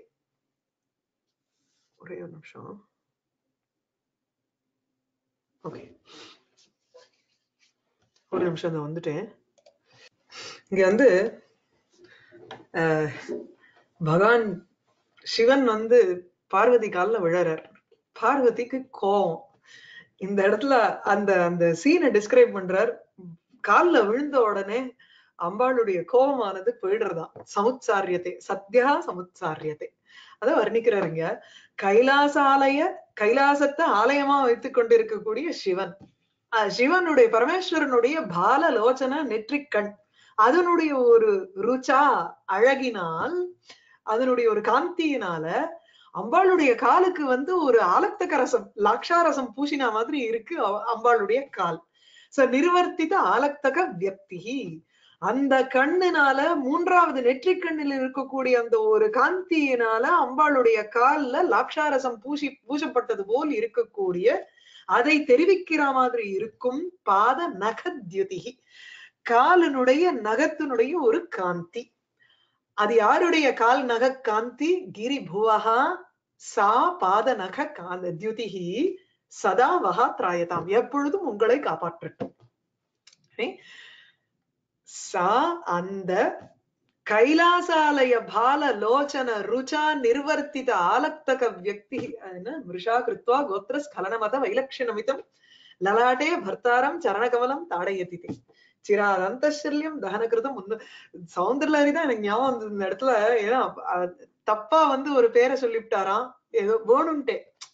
ஒரே ஒரு நிமிஷம் ஓகே ஒரு நிமிஷம் நான் வந்துட்டேன் இங்க வந்து அஹ், பகவான் சிவன் வந்து பார்வதி கால்ல விழறார் பார்வதிக்கு கோவம் இந்த இடத்துல அந்த அந்த சீனை டிஸ்கிரைப் பண்றார் கால்ல விழுந்த உடனே அம்பாளுடைய கோபமானது போயிடுறதாம் சமுத்சாரியத்தை சத்யா சமுத்சாரியத்தை அத வர்ணிக்கிறாருங்க கைலாசாலய கைலாசத்தை ஆலயமா வைத்துக் கொண்டிருக்கக்கூடிய சிவன் அஹ் சிவனுடைய பரமேஸ்வரனுடைய பால லோச்சன நெற்றிக்கண் அதனுடைய ஒரு ருச்சா அழகினால் அதனுடைய ஒரு காந்தியினால அம்பாளுடைய காலுக்கு வந்து ஒரு ஆலத்தக ரசம் லாக்ஷாரசம் பூசினா மாதிரி இருக்கு அவ- அம்பாளுடைய கால் சோ நிர்வர்த்தித ஆலக்தக வியக்தி அந்த கண்ணுனால மூன்றாவது நெற்றிக் கண்ணில் இருக்கக்கூடிய அந்த ஒரு காந்தியினால அம்பாளுடைய கால்ல லாக்ஷாரசம் பூசி பூசப்பட்டது போல் இருக்கக்கூடிய அதை தெரிவிக்கிற மாதிரி இருக்கும் பாத நகத்யுதிகி காலினுடைய நகத்தினுடைய ஒரு காந்தி அது யாருடைய கால் நக காந்தி கிரி புவஹா சா பாத நக காந்த தியுதிகி சதா வகா திராயதாம் எப்பொழுதும் உங்களை காப்பாற்றட்டும் சரி? சா அந்த கைலாசாலய பால லோச்சன ருச்சா நிர்வர்த்தித ஆலக்தக வியக்தி என்ன மிருஷா கிருத்வா கோத்திர ஸ்கலனமத வைலக்ஷணமிதம் லலாட்டே பர்த்தாரம் சரணகமலம் தாடயதி தே. சிராதந்தசல்யம் தகனகிருதம் முன்னு சௌந்தர்லாரி தான் எனக்கு ஞாபகம் வந்தது இந்த இடத்துல ஏன்னா அஹ், தப்பா வந்து ஒரு பேரை சொல்லிவிட்டாராம் ஏதோ வேணும்ட்டே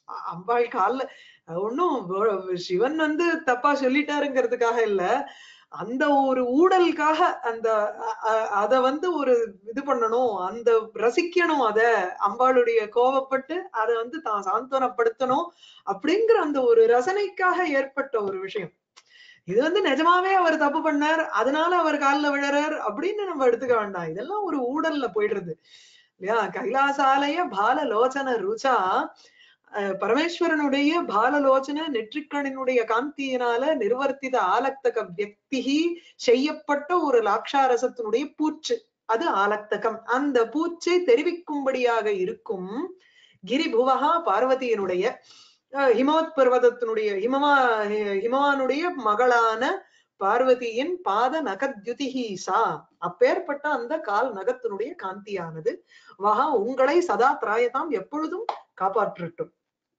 அ- அம்பாள் கால்ல ஒன்னும் சிவன் வந்து தப்பா சொல்லிட்டாருங்கிறதுக்காக இல்ல அந்த ஒரு ஊடலுக்காக அந்த அ- அ- அத வந்து ஒரு இது பண்ணணும் அந்த ரசிக்கணும் அத அம்பாளுடைய கோவப்பட்டு அத வந்து தான் சாந்தனப்படுத்தணும் அப்படிங்கிற அந்த ஒரு ரசனைக்காக ஏற்பட்ட ஒரு விஷயம் இது வந்து நிஜமாவே அவர் தப்பு பண்ணார் அதனால அவர் கால்ல விழறார் அப்படின்னு நம்ம எடுத்துக்க வேண்டாம் இதெல்லாம் ஒரு ஊடல்ல போயிடுறது இல்லையா கைலாசாலய பாலலோச்சன ருச்சா அஹ் பரமேஸ்வரனுடைய பாலலோச்சன நெற்றிக்கணினுடைய காந்தியினால நிர்வர்த்தித ஆலக்தக வியக்திகி செய்யப்பட்ட ஒரு லாக்ஷாரசத்தினுடைய பூச்சு அது ஆலக்தகம் அந்த பூச்சை தெரிவிக்கும்படியாக இருக்கும் கிரிபுவகா பார்வதியினுடைய அஹ் ஹிமவத் பர்வதத்தினுடைய ஹிமவா ஹி- ஹிமவானுடைய மகளான பார்வதியின் பாத நகத்யுதிஹி சா அப்பேற்பட்ட அந்த கால் நகத்தினுடைய காந்தியானது வகா உங்களை சதா திராயதாம் எப்பொழுதும் காப்பாற்றட்டும்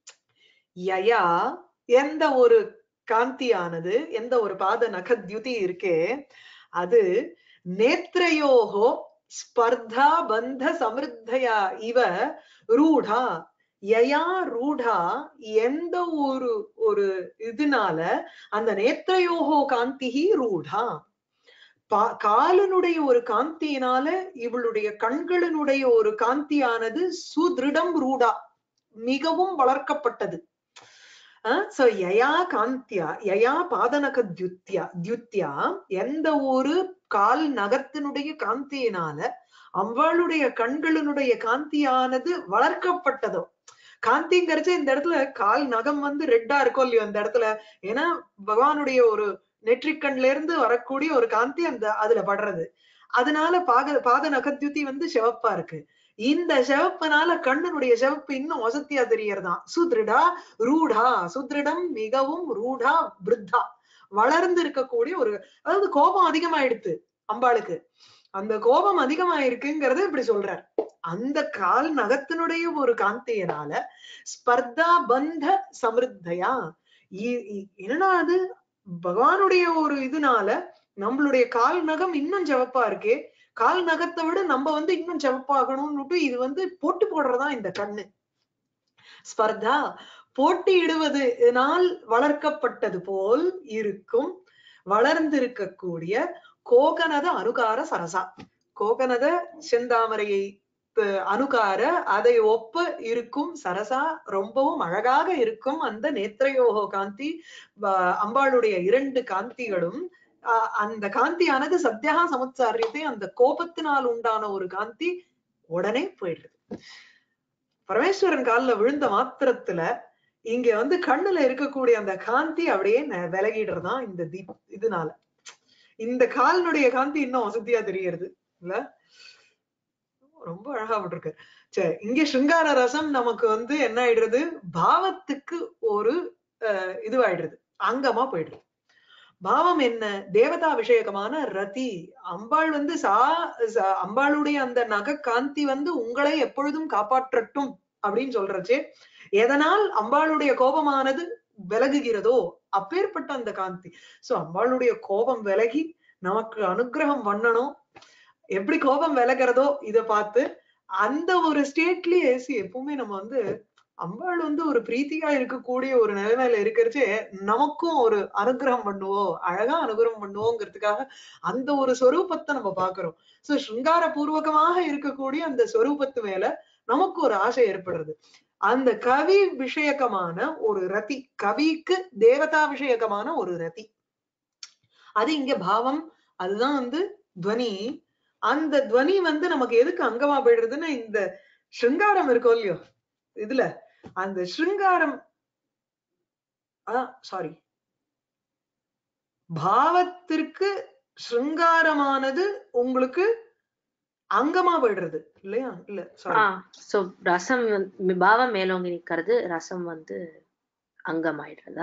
யயா எந்த ஒரு காந்தியானது எந்த ஒரு பாத நகத்யுதி இருக்கே அது நேத்ரயோகோ ஸ்பர்தா பந்த சமிருத்தயா இவ ரூடா யயா ரூடா எந்த ஒரு ஒரு இதனால அந்த நேத்ரயோகோ காந்திஹி ரூடா பா- காலனுடைய ஒரு காந்தியினால இவளுடைய கண்களினுடைய ஒரு காந்தியானது சுதிருடம் ரூடா மிகவும் வளர்க்கப்பட்டது சோ யயா காந்தியா யயா பாதநக தியுத்யா தியுத்யா எந்த ஒரு கால் நகத்தினுடைய காந்தியினால அவளுடைய கண்களினுடைய காந்தியானது வளர்க்கப்பட்டதோ காந்திங்கிறச்சு இந்த இடத்துல கால் நகம் வந்து ரெட்டா இருக்கும் இல்லையோ இந்த இடத்துல ஏன்னா பகவானுடைய ஒரு நெற்றிக்கண்ல இருந்து வரக்கூடிய ஒரு காந்தி அந்த அதுல படுறது அதனால பாக பாத நகத்யுதி வந்து சிவப்பா இருக்கு இந்த சிவப்புனால கண்ணனுடைய சிவப்பு இன்னும் வசத்தியா தெரியறதாம் சுத்ருடா ரூடா சுத்ருடம் மிகவும் ரூடா விருத்தா வளர்ந்து இருக்கக்கூடிய ஒரு அதாவது கோபம் அதிகமாயிடுத்து அம்பாளுக்கு அந்த கோபம் அதிகமாயிருக்குங்கிறத இப்படி சொல்றார் அந்த கால் நகத்தினுடைய ஒரு காந்தியினால ஸ்பர்தா பந்த சமிருத்தையா இ- இ- என்னன்னா அது பகவானுடைய ஒரு இதனால நம்மளுடைய கால் நகம் இன்னும் சிவப்பா இருக்கே கால் நகத்தை விட நம்ம வந்து இன்னும் சிவப்பாகணும்னுட்டு இது வந்து போட்டு போடுறதா இந்த கண்ணு ஸ்பர்தா போட்டியிடுவதனால் வளர்க்கப்பட்டது போல் இருக்கும் வளர்ந்திருக்கக்கூடிய கோகனத அனுகார சரசா கோகனத செந்தாமரையை ப- அனுகார அதை ஒப்ப இருக்கும் சரசா ரொம்பவும் அழகாக இருக்கும் அந்த நேத்ரயோக காந்தி வ- அம்பாளுடைய இரண்டு காந்திகளும் அ- அந்த காந்தியானது சத்யா சமுத்சாரியத்தை அந்த கோபத்தினால் உண்டான ஒரு காந்தி உடனே போயிடுது பரமேஸ்வரன் கால்ல விழுந்த மாத்திரத்துல இங்க வந்து கண்ணுல இருக்கக்கூடிய அந்த காந்தி அப்படியே ந- விலகிடுறதாம் இந்த தீப் இதனால இந்த காலினுடைய காந்தி இன்னும் வசதியா தெரியறது இல்ல ரொம்ப அழகா போட்டிருக்கு சரி இங்க சிருங்கார ரசம் நமக்கு வந்து என்ன ஆயிடுறது பாவத்துக்கு ஒரு அஹ், இதுவாயிடுறது அங்கமா போயிடுது பாவம் என்ன தேவதா விஷயகமான ரதி அம்பாள் வந்து சா ச- அம்பாளுடைய அந்த நக காந்தி வந்து உங்களை எப்பொழுதும் காப்பாற்றட்டும் அப்படின்னு சொல்றச்சு எதனால் அம்பாளுடைய கோபமானது விலகுகிறதோ அப்பேற்பட்ட அந்த காந்தி சோ அம்பாளுடைய கோபம் விலகி நமக்கு அனுக்கிரகம் பண்ணணும் எப்படி கோபம் விலகிறதோ இத பார்த்து அந்த ஒரு ஸ்டேட்லயே சி எப்பவுமே நம்ம வந்து அம்பாள் வந்து ஒரு பிரீத்தியா இருக்கக்கூடிய ஒரு நிலைமையில இருக்கிறச்சே நமக்கும் ஒரு அனுகிரகம் பண்ணுவோம் அழகா அனுகிரகம் பண்ணுவோங்கிறதுக்காக அந்த ஒரு சொரூபத்தை நம்ம பாக்குறோம் சோ சிருங்கார பூர்வகமாக இருக்கக்கூடிய அந்த சொரூபத்து மேல நமக்கு ஒரு ஆசை ஏற்படுறது அந்த கவி விஷயகமான ஒரு ரதி கவிக்கு தேவதா விஷயகமான ஒரு ரதி அது இங்க பாவம் அதுதான் வந்து துவனி அந்த துவனி வந்து நமக்கு எதுக்கு அங்கமா போயிடுறதுன்னா இந்த சிருங்காரம் இருக்கும் இல்லையோ இதுல அந்த சிருங்காரம் சாரி பாவத்திற்கு சிருங்காரமானது உங்களுக்கு அங்கமா போயிடுறது இல்லையா இல்ல ஆ சாரி சோ ரசம் வந்து- பாவம் மேலோங்கி நிக்கிறது ரசம் வந்து அங்கமாயிடுறதா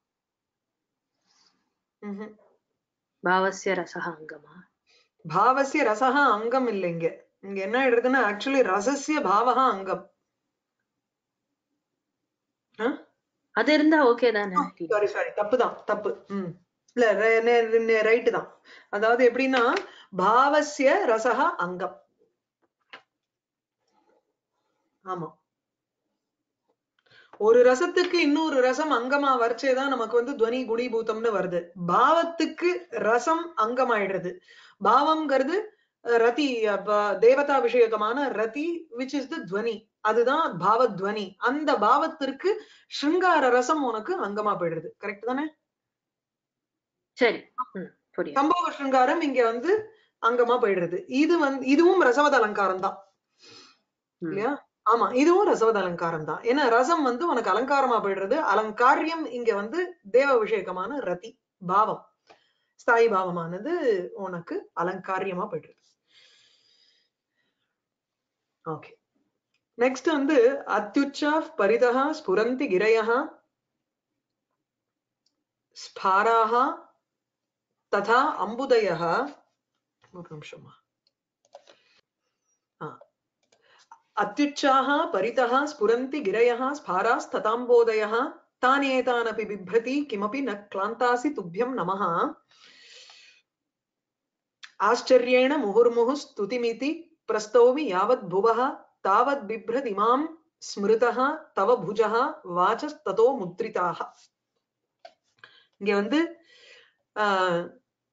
பாவசிய ரசக அங்கமா பாவசிய ரசஹா அங்கம் இல்ல இங்க இங்க என்ன ஆயிடுறதுன்னா ஆக்சுவலி ரசசிய பாவகா அங்கம் அது இருந்தா ஓகே தானே சாரி சாரி தப்புதான் தப்பு ம் இல்ல ரைட்டு தான் அதாவது எப்படின்னா பாவசிய ரசஹா அங்கம் ஆமா ஒரு ரசத்துக்கு இன்னொரு ரசம் அங்கமா வரைச்சேதான் நமக்கு வந்து துவனி குணிபூதம்னு வருது பாவத்துக்கு ரசம் அங்கமாயிடுறது பாவம்ங்கிறது அஹ், ரதி அப்ப தேவதா விஷயகமான ரதி விச் இஸ் த துவனி அதுதான் பாவத்வனி அந்த பாவத்திற்கு ஸ்ருங்கார ரசம் உனக்கு அங்கமா போயிடுது கரெக்ட் தானே சரி ம், புரியுது சம்பவ ஸ்ருங்காரம் இங்க வந்து அங்கமா போயிடுறது இது வந்து இதுவும் ரசவத அலங்காரம் தான் ம். இல்லையா ஆமா இதுவும் ரசவத அலங்காரம் தான் ஏன்னா ரசம் வந்து உனக்கு அலங்காரமா போயிடுறது அலங்காரியம் இங்க வந்து தேவ விஷயகமான ரதி பாவம் ஸ்தாயி பாவமானது உனக்கு அலங்காரியமா போயிடுறது ஓகே நெக்ஸ்ட் வந்து அத்யுச்சா பரிதா ஸ்புரந்தி கிரயா ஸ்பாராக ததா அம்புதயः ஒரு நிமிஷமா ஆ. अत्युच्चाः परितः स्फुरन्ति गिरयः स्फारास्तताम्बोदयः तानेतानपि बिभ्रति किमपि न क्लान्तासि तुभ्यं नमः आश्चर्येण मुहुर्मुहुः स्तुतिमिति प्रस्तौमि यावद्भुवः तावद्बिभ्रतिमां स्मृतः तव भुजः वाचस्ततो मुद्रिताः இங்க வந்து ஆஹ்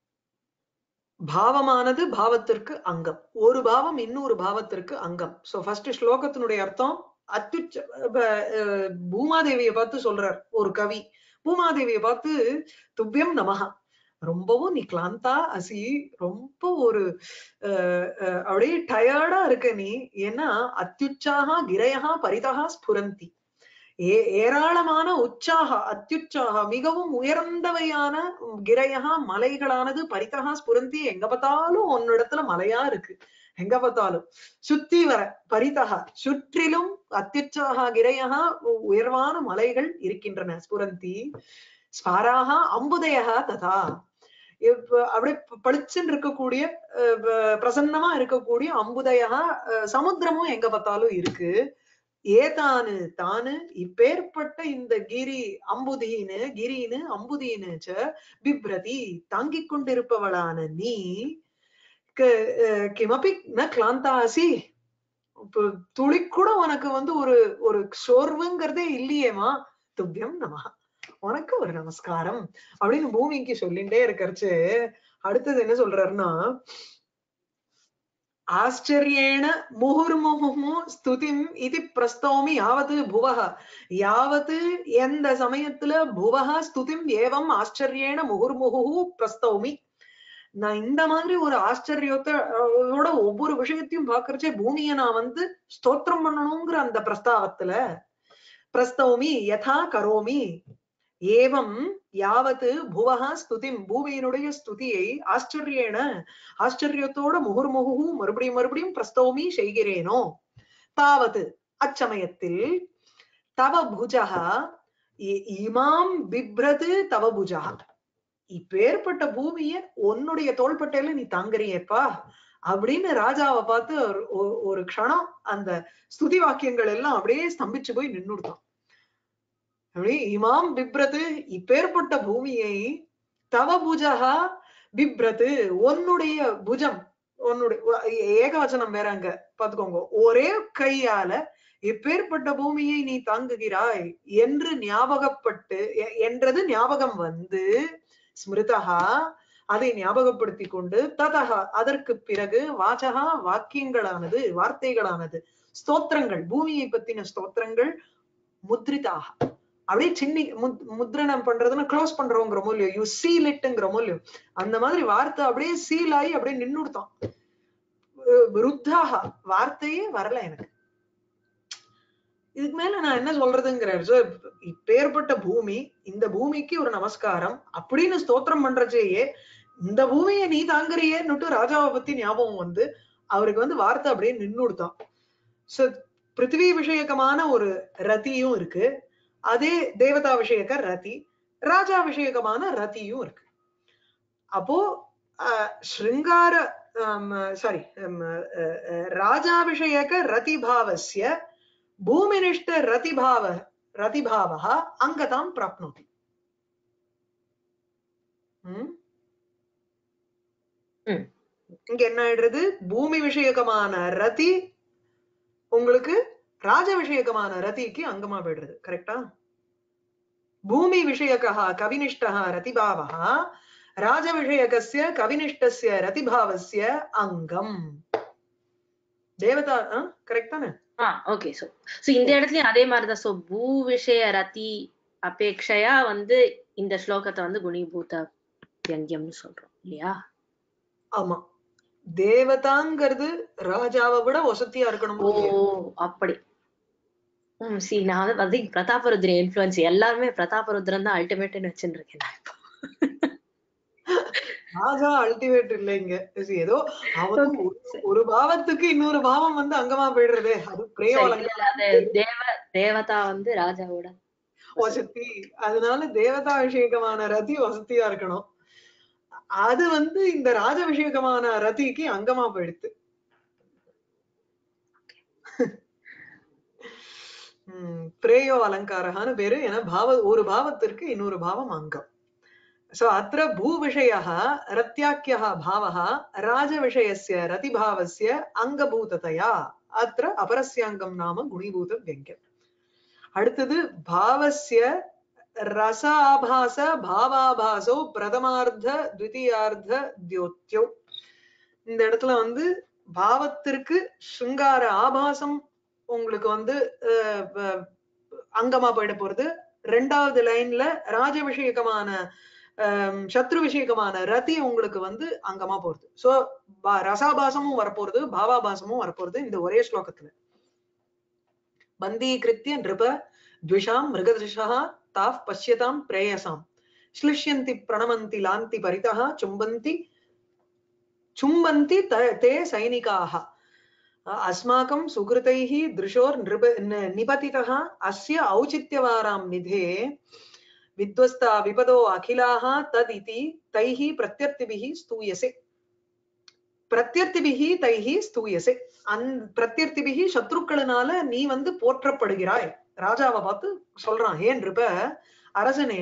பாவமானது பாவத்திற்கு அங்கம் ஒரு பாவம் இன்னொரு பாவத்திற்கு அங்கம் சோ ஃபர்ஸ்ட் ஸ்லோகத்தினுடைய அர்த்தம் அத்யுச்ச ப- அஹ் பூமாதேவியை பார்த்து சொல்றார் ஒரு கவி பூமாதேவியை பார்த்து துப்பியம் நமஹா ரொம்பவும் நீ கிளாந்தா அசி ரொம்ப ஒரு அஹ், அஹ், அப்படியே டயர்டா இருக்க நீ ஏன்னா அத்யுச்சாக கிரயகா பரிதகா ஸ்புரந்தி ஏ ஏராளமான உற்சாக அத்யுற்சாக மிகவும் உயர்ந்தவையான கிரையகா மலைகளானது பரிதகா ஸ்புரந்தி எங்க பார்த்தாலும் உன்னிடத்துல மலையா இருக்கு எங்க பார்த்தாலும் சுத்தி வர பரிதகா சுற்றிலும் அத்யுற்சாக கிரையகா உ- உயர்வான மலைகள் இருக்கின்றன ஸ்புரந்தி ஸ்பாராக அம்புதயகா ததா இப்ப அப்படியே ப- பளிச்சுன்னு இருக்கக்கூடிய அஹ், ப- பிரசன்னமா இருக்கக்கூடிய அம்புதயகா அஹ், சமுத்திரமும் எங்க பார்த்தாலும் இருக்கு ஏதானு தானு இப்பேற்பட்ட இந்த கிரி அம்புதீனு கிரீனு அம்புதீனு ச பிப்ரதி தாங்கிக் கொண்டிருப்பவளான நீ க- அஹ் கிமபி ந கிளாந்தாசி இப்ப துளி கூட உனக்கு வந்து ஒரு ஒரு சோர்வுங்கிறதே இல்லையேமா துப்பியம் நம உனக்கு ஒரு நமஸ்காரம் அப்படின்னு பூமிக்கு சொல்லிண்டே இருக்கறச்சு அடுத்தது என்ன சொல்றாருன்னா ஆச்சரியேன முகுர்முகுமு ஸ்துதிம் இது பிரஸ்தோமி யாவது புவக யாவது எந்த சமயத்துல புவக ஸ்துதிம் ஏவம் ஆச்சரியேன முகுர்முகு பிரஸ்தௌமி நான் இந்த மாதிரி ஒரு ஆச்சரியத்தோட ஒவ்வொரு விஷயத்தையும் பாக்குறச்சே பூமியை நான் வந்து ஸ்தோத்திரம் பண்ணணுங்கிற அந்த பிரஸ்தாவத்துல பிரஸ்தௌமி யதா கரோமி ஏவம் யாவத்து புவகா ஸ்துதிம் பூமியினுடைய ஸ்துதியை ஆச்சரியேன ஆச்சரியத்தோட முகுர்முகு மறுபடியும் மறுபடியும் பிரஸ்தௌமி செய்கிறேனோ தாவது அச்சமயத்தில் தவ புஜகா இ- இமாம் பிப்ரது தவ புஜகா இப்பேற்பட்ட பூமிய உன்னுடைய தோள்பட்டையில நீ தாங்குறியேப்பா அப்படின்னு ராஜாவை பார்த்து ஒரு- ஒரு- ஒரு க்ஷணம் அந்த ஸ்துதி வாக்கியங்கள் எல்லாம் அப்படியே ஸ்தம்பிச்சு போய் நின்னுடுதான் அப்படி இமாம் பிப்ரது இப்பேற்பட்ட பூமியை தவ புஜகா பிப்ரது உன்னுடைய புஜம் உன்னுடைய உ- ஏகவச்சனம் வேற அங்க பாத்துக்கோங்க ஒரே கையால இப்பேற்பட்ட பூமியை நீ தாங்குகிறாய் என்று ஞாபகப்பட்டு எ- என்றது ஞாபகம் வந்து ஸ்மிருதகா அதை ஞாபகப்படுத்தி கொண்டு ததகா அதற்கு பிறகு வாசகா வாக்கியங்களானது வார்த்தைகளானது ஸ்தோத்திரங்கள் பூமியை பத்தின ஸ்தோத்திரங்கள் முத்ரிதாக அப்படியே சின்னி முத்- முத்ரணம் பண்றதுன்னா க்ளோஸ் பண்றோங்கிறமோ இல்லையோ யூ சீல் இட்டுங்கிறமோ இல்லையோ அந்த மாதிரி வார்த்தை அப்படியே சீல் ஆகி அப்படியே நின்னுடுத்தான் அஹ் விருத்தாக வார்த்தையே வரல எனக்கு இதுக்கு மேல நான் என்ன சொல்றதுங்கிறார் So, இப்பேற்பட்ட பூமி இந்த பூமிக்கு ஒரு நமஸ்காரம் அப்படின்னு ஸ்தோத்திரம் பண்றச்சேயே இந்த பூமியை நீ தாங்குறியேன்னுட்டு ராஜாவை பத்தி ஞாபகம் வந்து அவருக்கு வந்து வார்த்தை அப்படியே நின்னுடுத்தான் சோ பிருத்திவி விஷயகமான ஒரு ரதியும் இருக்கு அதே தேவதா விஷயக்க ரதி ராஜா விஷயகமான ரதியும் இருக்கு அப்போ அஹ், ஸ்ருங்கார சாரி ராஜாபிஷேக ரதிபாவஸ்ய பூமினிஷ்ட ரதிபாவ ரதிபாவः அங்கதாம் பிராப்னோதி ம்? ம். இங்க என்ன ஆயிடுறது பூமி விஷயகமான ரதி உங்களுக்கு ராஜ விஷயகமான ரதிக்கு அங்கமா போயிடுறது கரெக்டா பூமி விஷயகா கவினிஷ்டா ரதிபாவா ராஜ விஷயகஸ்ய கவினிஷ்டஸ்ய ரதிபாவஸ்ய அங்கம் தேவதா கரெக்ட் தானே ஆ ஓகே சோ சோ இந்த இடத்துலயும் அதே மாதிரிதான் சோ பூ விஷய ரதி அபேக்ஷையா வந்து இந்த ஸ்லோகத்தை வந்து குணிபூத வியங்கியம்னு சொல்றோம் இல்லையா ஆமா தேவதாங்கிறது ராஜாவை விட வசதியா இருக்கணும் ஓ அப்படி ம் சி நான் வந்து அது பிரதாபருத்ரன் இன்ஃபுளுன்ஸ் எல்லாருமே பிரதாபருத்ரன் தான் அல்டிமேட்னு வச்சுட்டு இருக்கேன் நான் இப்போ ராஜா அல்டிமேட் இல்லைங்க See, ஏதோ அவன் ஒரு- ஒரு பாவத்துக்கு இன்னொரு பாவம் வந்து அங்கமா போயிடுறதே அது சரி, பிரேவலம் இல்ல, இல்ல, அது தேவ தேவதா வந்து ராஜாவோட வசதி அதனால தேவதா விஷயகமான ரதி வசதியா இருக்கணும் அது வந்து இந்த ராஜ விஷயகமான ரதிக்கு அங்கமா போயிடுத்து உம் பிரேயோ அலங்காரகான்னு பேரு ஏன்னா பாவ ஒரு பாவத்திற்கு இன்னொரு பாவம் அங்கம் சோ அத்திர பூ விஷய ரத்யாக்கிய பாவः ராஜவிஷயस्य ரதிபாவस्य அங்கபூததையா அத்திர அபரஸ்யாங்கம் நாம குணிபூத வியங்கியம் அடுத்தது பாவஸ்ய ரசாபாச பாவாபாசோ பிரதமார்த்த த்விதீயார்த்த தியோத்யோ இந்த இடத்துல வந்து பாவத்திற்கு சிருங்கார ஆபாசம் உங்களுக்கு வந்து அஹ், வ- அங்கமா போயிட போறது ரெண்டாவது லைன்ல ராஜ விஷயகமான ஆம், சத்ரு விஷயகமான ரதி உங்களுக்கு வந்து அங்கமா போறது சோ பா- ரசாபாசமும் வரப்போறது பாவாபாசமும் வரப்போறது இந்த ஒரே ஸ்லோகத்துல பந்தீகிருத்திய நிருப द्विषाम् मृगदृशः ताः पश्यताम् प्रेयसाम् श्लिष्यन्ति प्रणमन्ति लान्ति परितः चुम्बन्ति चुम्बन्ति त- ते सैनिकाः अस्माकं सुकृतैः दृशोर्नृप न- निपतितः अस्य औचित्यवारां निधे विध्वस्ता विपदो अखिलाः तदिति तैः प्रत्यर्थिभिः स्तूयसे பிரத்யர்த்திபிகி தைஹி ஸ்தூயசே அந் பிரத்யர்த்திபிகி சத்ருக்களினால நீ வந்து போற்றப்படுகிறாய் ராஜாவை பார்த்து சொல்றான் ஏன் இருப்ப அரசனே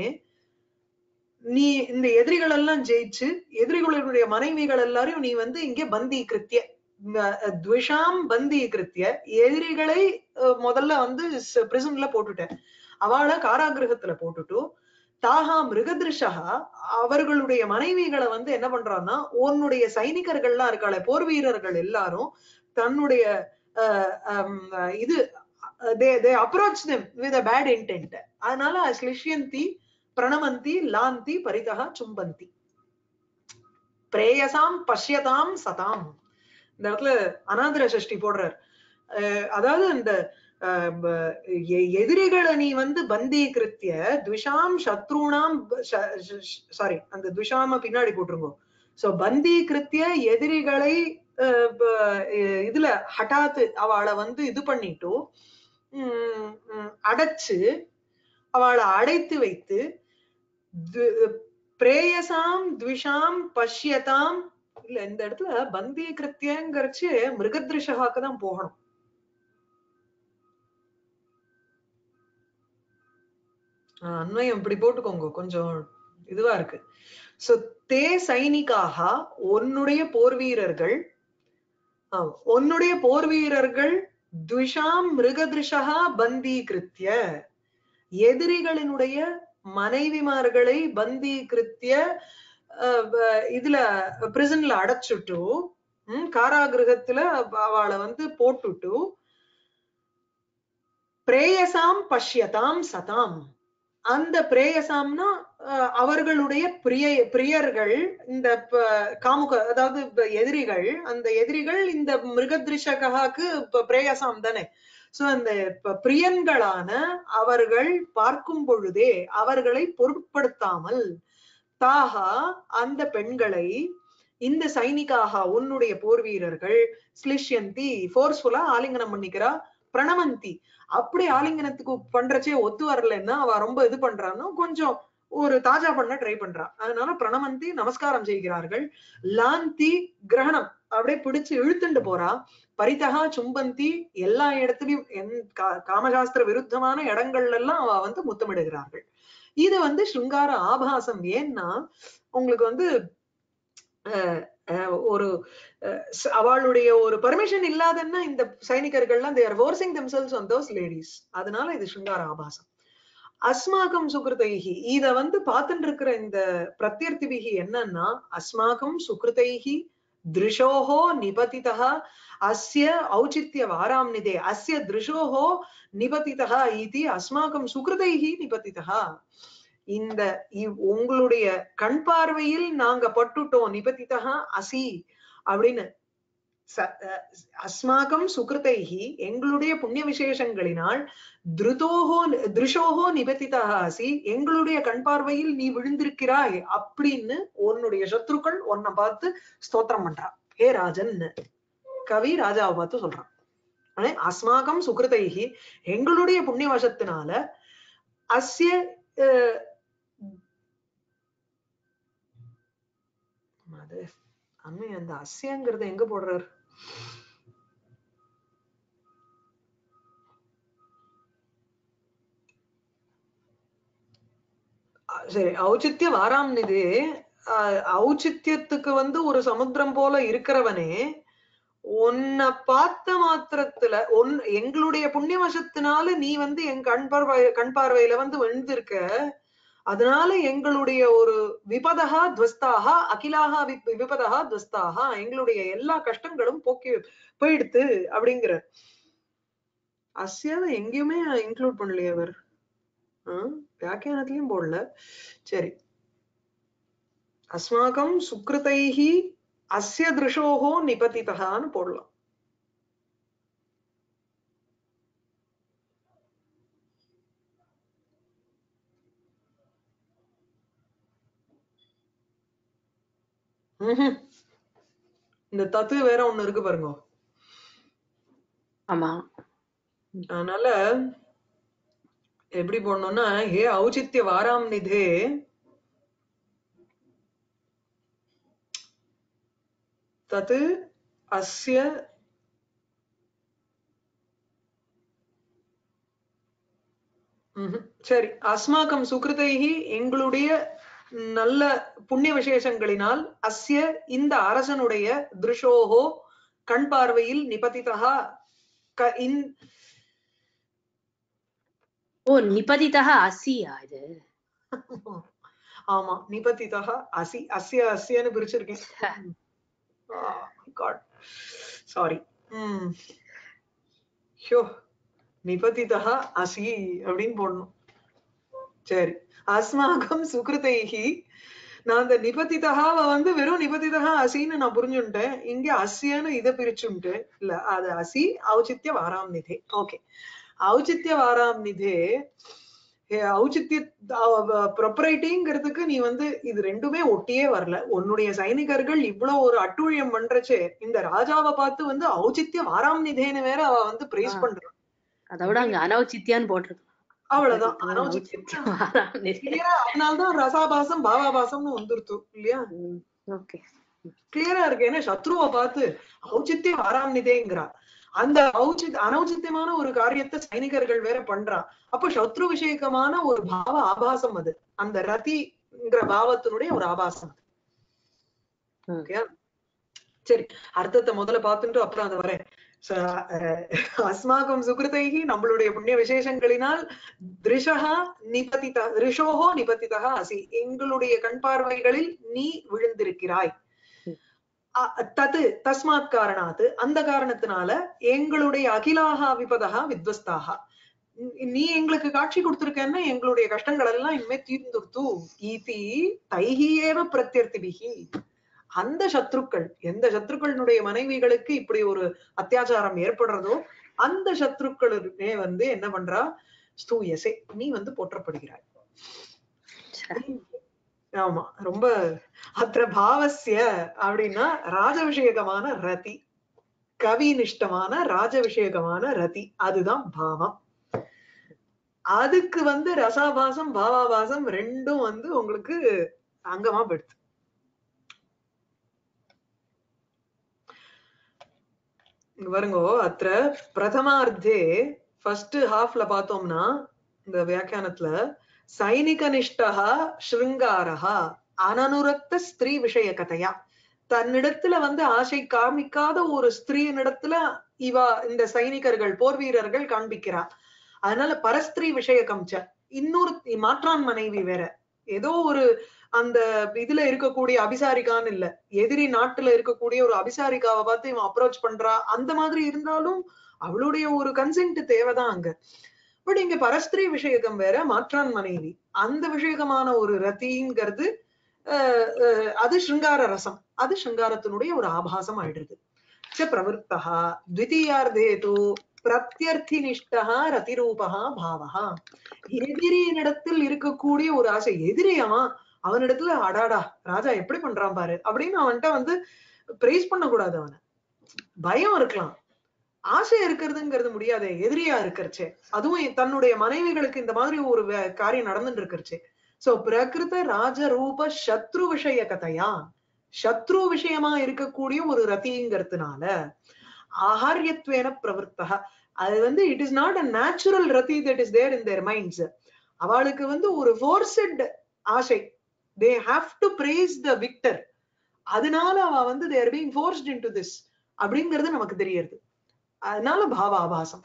நீ இந்த எதிரிகள் எல்லாம் ஜெயிச்சு எதிரிகளுடைய மனைவிகள் எல்லாரையும் நீ வந்து இங்க பந்தி கிருத்திய துவிஷாம் பந்தி கிருத்திய எதிரிகளை அஹ், முதல்ல வந்து பிரிசன்ல போட்டுட்ட அவளை காராகிரகத்துல போட்டுட்டு தாகா மிருகதிருஷா அவர்களுடைய மனைவிகளை வந்து என்ன பண்றான்னா உன்னுடைய சைனிகர்கள்லாம் இருக்காளே போர் வீரர்கள் எல்லாரும் தன்னுடைய அஹ், ஹம், இது they they approach them with a bad intent அதனால ஸ்லிஷ்யந்தி பிரணமந்தி லாந்தி பரிதா சும்பந்தி பிரேயசாம் பஷ்யதாம் சதாம் இந்த இடத்துல அனாந்திர சஷ்டி போடுறார் அஹ் அதாவது இந்த அஹ், ப- எ- எதிரிகளை நீ வந்து பந்தீகிருத்திய த்விஷாம் சத்ருணாம் சாரி அந்த த்விஷாம பின்னாடி போட்டுருங்க சோ பந்தீகிருத்திய எதிரிகளை அஹ், ப- இ- இதுல ஹட்டாத்து அவளை வந்து இது பண்ணிட்டு உம் உம் அடைச்சு அவளை அடைத்து வைத்து து- பிரேயசாம் த்விஷாம் பஷ்யதாம் இல்ல இந்த இடத்துல பந்தீகிருத்தியங்கிறச்சு மிருகத்ரிஷகாக்கு தான் போகணும் ஆஹ் அன்வயம் இப்படி போட்டுக்கோங்க கொஞ்சம் இதுவா இருக்கு சோ தே சைனிகாக உன்னுடைய போர் வீரர்கள் ஆம், உன்னுடைய போர் வீரர்கள் த்விஷாம் மிருகதிருஷா பந்தீகிருத்திய எதிரிகளினுடைய மனைவிமார்களை பந்தீகிருத்திய அஹ், வ- இதுல பிரிசன்ல அடைச்சுட்டு ம், காராகிருகத்துல அவளை வந்து போட்டுட்டு பிரேயசாம் பஷ்யதாம் சதாம் அந்த பிரேயசாம்னா அஹ், அவர்களுடைய பிரிய பிரியர்கள் இந்த ப- காமுக அதாவது இப்ப எதிரிகள் அந்த எதிரிகள் இந்த மிருகத்ரிஷகாக்கு இப்ப பிரேயசாம் தானே சோ அந்த ப- பிரியன்களான அவர்கள் பார்க்கும் பொழுதே அவர்களை பொருட்படுத்தாமல் தாகா அந்த பெண்களை இந்த சைனிகாக உன்னுடைய போர் வீரர்கள் ஸ்லிஷ்யந்தி ஃபோர்ஸ்ஃபுல்லா ஆலிங்கனம் பண்ணிக்கிறா பிரணமந்தி அப்படி ஆலிங்கனத்துக்கு பண்றச்சே ஒத்து வரலன்னா அவ ரொம்ப இது பண்றான்னா கொஞ்சம் ஒரு தாஜா பண்ண ட்ரை பண்றா அதனால பிரணமந்தி நமஸ்காரம் செய்கிறார்கள் லாந்தி கிரகணம் அப்படியே பிடிச்சு இழுத்துண்டு போறா பரிதகா சும்பந்தி எல்லா இடத்துலயும் என் கா- காமசாஸ்திர விருத்தமான இடங்கள்ல எல்லாம் அவ வந்து முத்தமிடுகிறார்கள் இது வந்து சிருங்கார ஆபாசம் ஏன்னா உங்களுக்கு வந்து அஹ், அஹ், ஒரு அஹ், ஸ்- அவளுடைய ஒரு பர்மிஷன் இல்லாதன்னா இந்த சைனிகர்கள்லாம் they're forcing themselves on those ladies அதனால இது சிங்கார ஆபாசம் அஸ்மாகம் சுகிருதைஹி இத வந்து பார்த்துட்டு இருக்கிற இந்த பிரத்யர்த்திபிகி என்னன்னா அஸ்மாகம் சுகிருதைஹி திருஷோஹோ நிபதிதா அஸ்ய ஔச்சித்ய வாராம்னிதே அஸ்ய திருஷோஹோ நிபதிதா இதி அஸ்மாகம் சுகிருதைஹி நிபதிதா இந்த இவ்- உங்களுடைய கண் பார்வையில் நாங்க பட்டுட்டோம் நிபதிதா அசி அப்படின்னு ச- அஹ் அஸ்மாகம் சுகிருதைஹி எங்களுடைய புண்ணிய விசேஷங்களினால் திருதோஹோ திருஷோஹோ நிபதிதா அசி எங்களுடைய கண் பார்வையில் நீ விழுந்திருக்கிறாய் அப்படின்னு உன்னுடைய சத்ருக்கள் உன்னை பார்த்து ஸ்தோத்திரம் பண்றா ஹே ராஜன் கவி ராஜாவை பார்த்து சொல்றான் ஆனா, அஸ்மாகம் சுகிருதைஹி எங்களுடைய புண்ணிய வசத்தினால அஸ்ய அஹ், அது அம்மை அந்த அஸ்யங்கிறத எங்க போடுறாரு அஹ் சரி ஔச்சித்ய வாராம்னிது அஹ் ஔச்சித்யத்துக்கு வந்து ஒரு சமுத்திரம் போல இருக்கிறவனே உன்னை பார்த்த மாத்திரத்துல உன் எங்களுடைய புண்ணியவசத்தினால நீ வந்து என் கண் பார்வை கண் பார்வையில வந்து விழுந்திருக்க அதனால எங்களுடைய ஒரு விபதகா துவஸ்தாக அகிலாகா வி- விபதகா துவஸ்தாக எங்களுடைய எல்லா கஷ்டங்களும் போக்கி போயிடுத்து அப்படிங்கிற அஸ்யாவை எங்கேயுமே இன்க்ளூட் பண்ணலையே அவர் ஆஹ் வியாக்கியானத்திலயும் போடல சரி அஸ்மாகம் சுக்ருதைஹி அஸ்ய திருஷோஹோ நிபதிதகான்னு போடலாம் ம்ஹும். இந்த தத்து வேற ஒண்ணு இருக்கு பாருங்க ஆமா அதனால எப்படி போடணும்னா ஹே ஔச்சித்ய வாராம் நிதே தத் அஸ்ய ம்ஹும். சரி அஸ்மாக்கம் சுக்ருதைஹி எங்களுடைய நல்ல புண்ணிய விசேஷங்களினால் அஸ்ய இந்த அரசனுடைய திருஷோஹோ கண் பார்வையில் நிபதிதா க இன் ஓ நிபதிதா அசியா இது ஆமா நிபதிதா அசி அஸ்ய அஸ்யன்னு பிரிச்சிருக்கேன் காட் சாரி ம் ஷோ நிபதிதா அசி அப்படின்னு போடணும் சரி அஸ்மாகம் சுக்ருதைஹி நான் அந்த நிபதிதகாவை வந்து வெறும் நிபதிதகா அசின்னு நான் புரிஞ்சுட்டேன் இங்க அஸ்யன்னு இதை பிரிச்சுட்டேன் இல்ல அது அசி ஔச்சித்ய வாராம் நிதே ஓகே ஔச்சித்ய வாராம் நிதே ஏ, ஔச்சித்ய ப்ரொப்பரைட்டிங்கிறதுக்கு நீ வந்து இது ரெண்டுமே ஒட்டியே வரல உன்னுடைய சைனிகர்கள் இவ்வளவு ஒரு அட்டூழியம் பண்றச்சே இந்த ராஜாவை பார்த்து வந்து ஔச்சித்ய வாராம் நிதேன்னு வேற அவ வந்து பிரைஸ் ஆ. பண்றான் அதோட அங்க அனௌச்சித்யான்னு போட்டிருக்கு அவ்வளவுதான் அனௌச்சித்யம் கிளியரா அதனால்தான் ரசாபாசம் பாவாபாசம்னு வந்துருத்து இல்லையா ஓகே கிளியரா இருக்கு ஏன்னா சத்ருவை பார்த்து ஔச்சித்ய வாராம் நிதேங்கிறா அந்த ஔச்சித் அனௌச்சித்தியமான ஒரு காரியத்தை சைனிகர்கள் வேற பண்றா அப்ப சத்ரு விஷயக்கமான ஒரு பாவ ஆபாசம் அது அந்த ரதிங்கிற பாவத்தினுடைய ஒரு ஆபாசம் அது. ம். Okay யா? சரி அர்த்தத்தை முதல்ல பார்த்துட்டு அப்புறம் அதை வரேன் ச- அஹ், அஸ்மாகம் சுகிருதைகி நம்மளுடைய புண்ணிய விசேஷங்களினால் திருஷா நிபதித ரிஷோஹோ நிபதிதா அசி எங்களுடைய கண் பார்வைகளில் நீ விழுந்திருக்கிறாய் அ- தது தஸ்மாத் காரணாத் அந்த காரணத்தினால எங்களுடைய அகிலாகா விபதா வித்வஸ்தாக நீ- நீ எங்களுக்கு காட்சி கொடுத்திருக்கேன்னா எங்களுடைய கஷ்டங்கள் எல்லாம் இனிமே தீர்ந்துடுத்து ஈதி தைஹி ஏவ பிரத்யர்த்திபிகி அந்த சத்ருக்கள் எந்த சத்ருக்களினுடைய மனைவிகளுக்கு இப்படி ஒரு அத்தியாச்சாரம் ஏற்படுறதோ அந்த சத்ருக்களுமே வந்து என்ன பண்றா ஸ்தூயசே நீ வந்து போற்றப்படுகிறாய் ஆமா ரொம்ப அத்திர பாவசிய அப்படின்னா ராஜவிஷேகமான ரதி கவினிஷ்டமான ராஜவிஷேகமான ரதி அதுதான் பாவம் அதுக்கு வந்து ரசாபாசம் பாவாபாசம் ரெண்டும் வந்து உங்களுக்கு அங்கமா போயிடுது இங்க பாருங்க அத்திர பிரதமார்த்தே ஃபர்ஸ்ட் ஹாஃப்ல பார்த்தோம்னா இந்த வியாக்கியானத்துல சைனிக நிஷ்டா ஸ்ருங்காரஹா அனனுரக்த ஸ்திரீ விஷய கதையா தன்னிடத்துல வந்து ஆசை காமிக்காத ஒரு ஸ்திரீனிடத்துல இவா இந்த சைனிகர்கள் போர் வீரர்கள் காண்பிக்கிறா அதனால பரஸ்திரீ விஷயகம் ச இன்னொரு மாற்றான் மனைவி வேற ஏதோ ஒரு அந்த இதுல இருக்கக்கூடிய அபிசாரிகான்னு இல்ல எதிரி நாட்டுல இருக்கக்கூடிய ஒரு அபிசாரிகாவை பார்த்து இவன் அப்ரோச் பண்றா அந்த மாதிரி இருந்தாலும் அவளுடைய ஒரு கன்சென்ட் தேவைதான் அங்க பட் இங்க பரஸ்திரீ விஷயகம் வேற மாற்றான் மனைவி அந்த விஷயகமான ஒரு ரத்திங்கிறது அஹ், அஹ், அது சிருங்கார ரசம் அது சிருங்காரத்தினுடைய ஒரு ஆபாசம் ஆயிடுது ச பிரவருத்தா த்விதீயார்த்தே தூ பிரத்யர்த்தினிஷ்டா ரதிரூபா பாவஹா எதிரியினிடத்தில் இருக்கக்கூடிய ஒரு ஆசை எதிரியாமா அவனிடத்துல அடாடா ராஜா எப்படி பண்றான் பாரு அப்படின்னு அவன்கிட்ட வந்து பிரைஸ் பண்ணக்கூடாது அவனை பயம் இருக்கலாம் ஆசை இருக்கிறதுங்கிறது முடியாதே எதிரியா இருக்கிறச்சே அதுவும் தன்னுடைய மனைவிகளுக்கு இந்த மாதிரி ஒரு வே- காரியம் நடந்துட்டு இருக்கிறச்சே சோ பிரகிருத ராஜரூப சத்ரு விஷய கதையா சத்ரு விஷயமா இருக்கக்கூடிய ஒரு ரத்திங்கிறதுனால ஆஹாரியத்வேன பிரவருத்தக அது வந்து it is not a natural ரத்தி that is there in their minds அவளுக்கு வந்து ஒரு ஃபோர்ஸட் ஆசை they have to brace the victor அதனால அவ வந்து they're being forced into this அப்படிங்கிறது நமக்கு தெரியறது அதனால பாவாபாசம்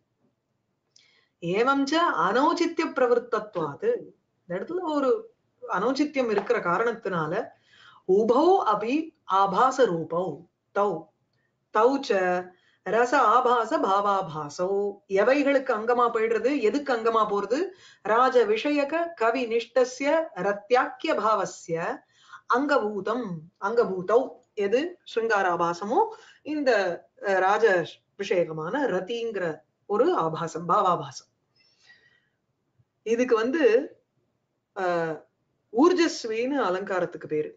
ஏவம்ச அனௌச்சித்ய பிரவருத்தத்வாது இந்த இடத்துல ஒரு அனௌச்சித்யம் இருக்கிற காரணத்தினால உபௌ அபி ஆபாச ரூபௌ தௌ தௌ ச ரச ஆபாச பாவாபாசோ எவைகளுக்கு அங்கமா போயிடுறது எதுக்கு அங்கமா போறது ராஜ விஷயக கவி நிஷ்டஸ்ய ரத்யாக்கிய பாவஸ்ய அங்கபூதம் அங்கபூதௌ எது ஸ்ருங்காராபாசமோ இந்த அஹ், ராஜ விஷயகமான ரதிங்கிற ஒரு ஆபாசம் பாவாபாசம் இதுக்கு வந்து அஹ், ஊர்ஜஸ்வின்னு அலங்காரத்துக்கு பேரு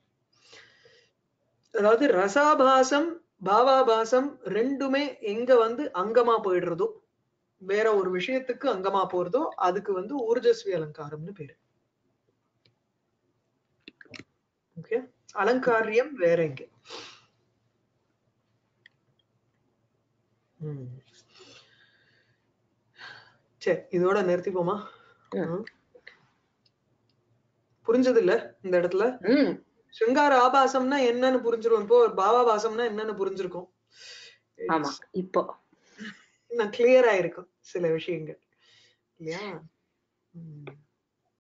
அதாவது ரசாபாசம் பாவாபாசம் ரெண்டுமே எங்க வந்து அங்கமா போயிடுறதோ வேற ஒரு விஷயத்துக்கு அங்கமா போறதோ அதுக்கு வந்து ஊர்ஜஸ்வி அலங்காரம்னு பேரு ஓகே அலங்காரியம் வேற எங்க ம். சரி இதோட நிறுத்திப்போமா ம். ம். புரிஞ்சது இல்ல இந்த இடத்துல ம் சிங்கார ஆபாசம்னா என்னன்னு புரிஞ்சிரும் இப்போ பாவாபாசம்னா என்னன்னு புரிஞ்சிருக்கும் ஆமா இப்போ நான் கிளியர் ஆயிருக்கும் சில விஷயங்கள் இல்லையா ம்.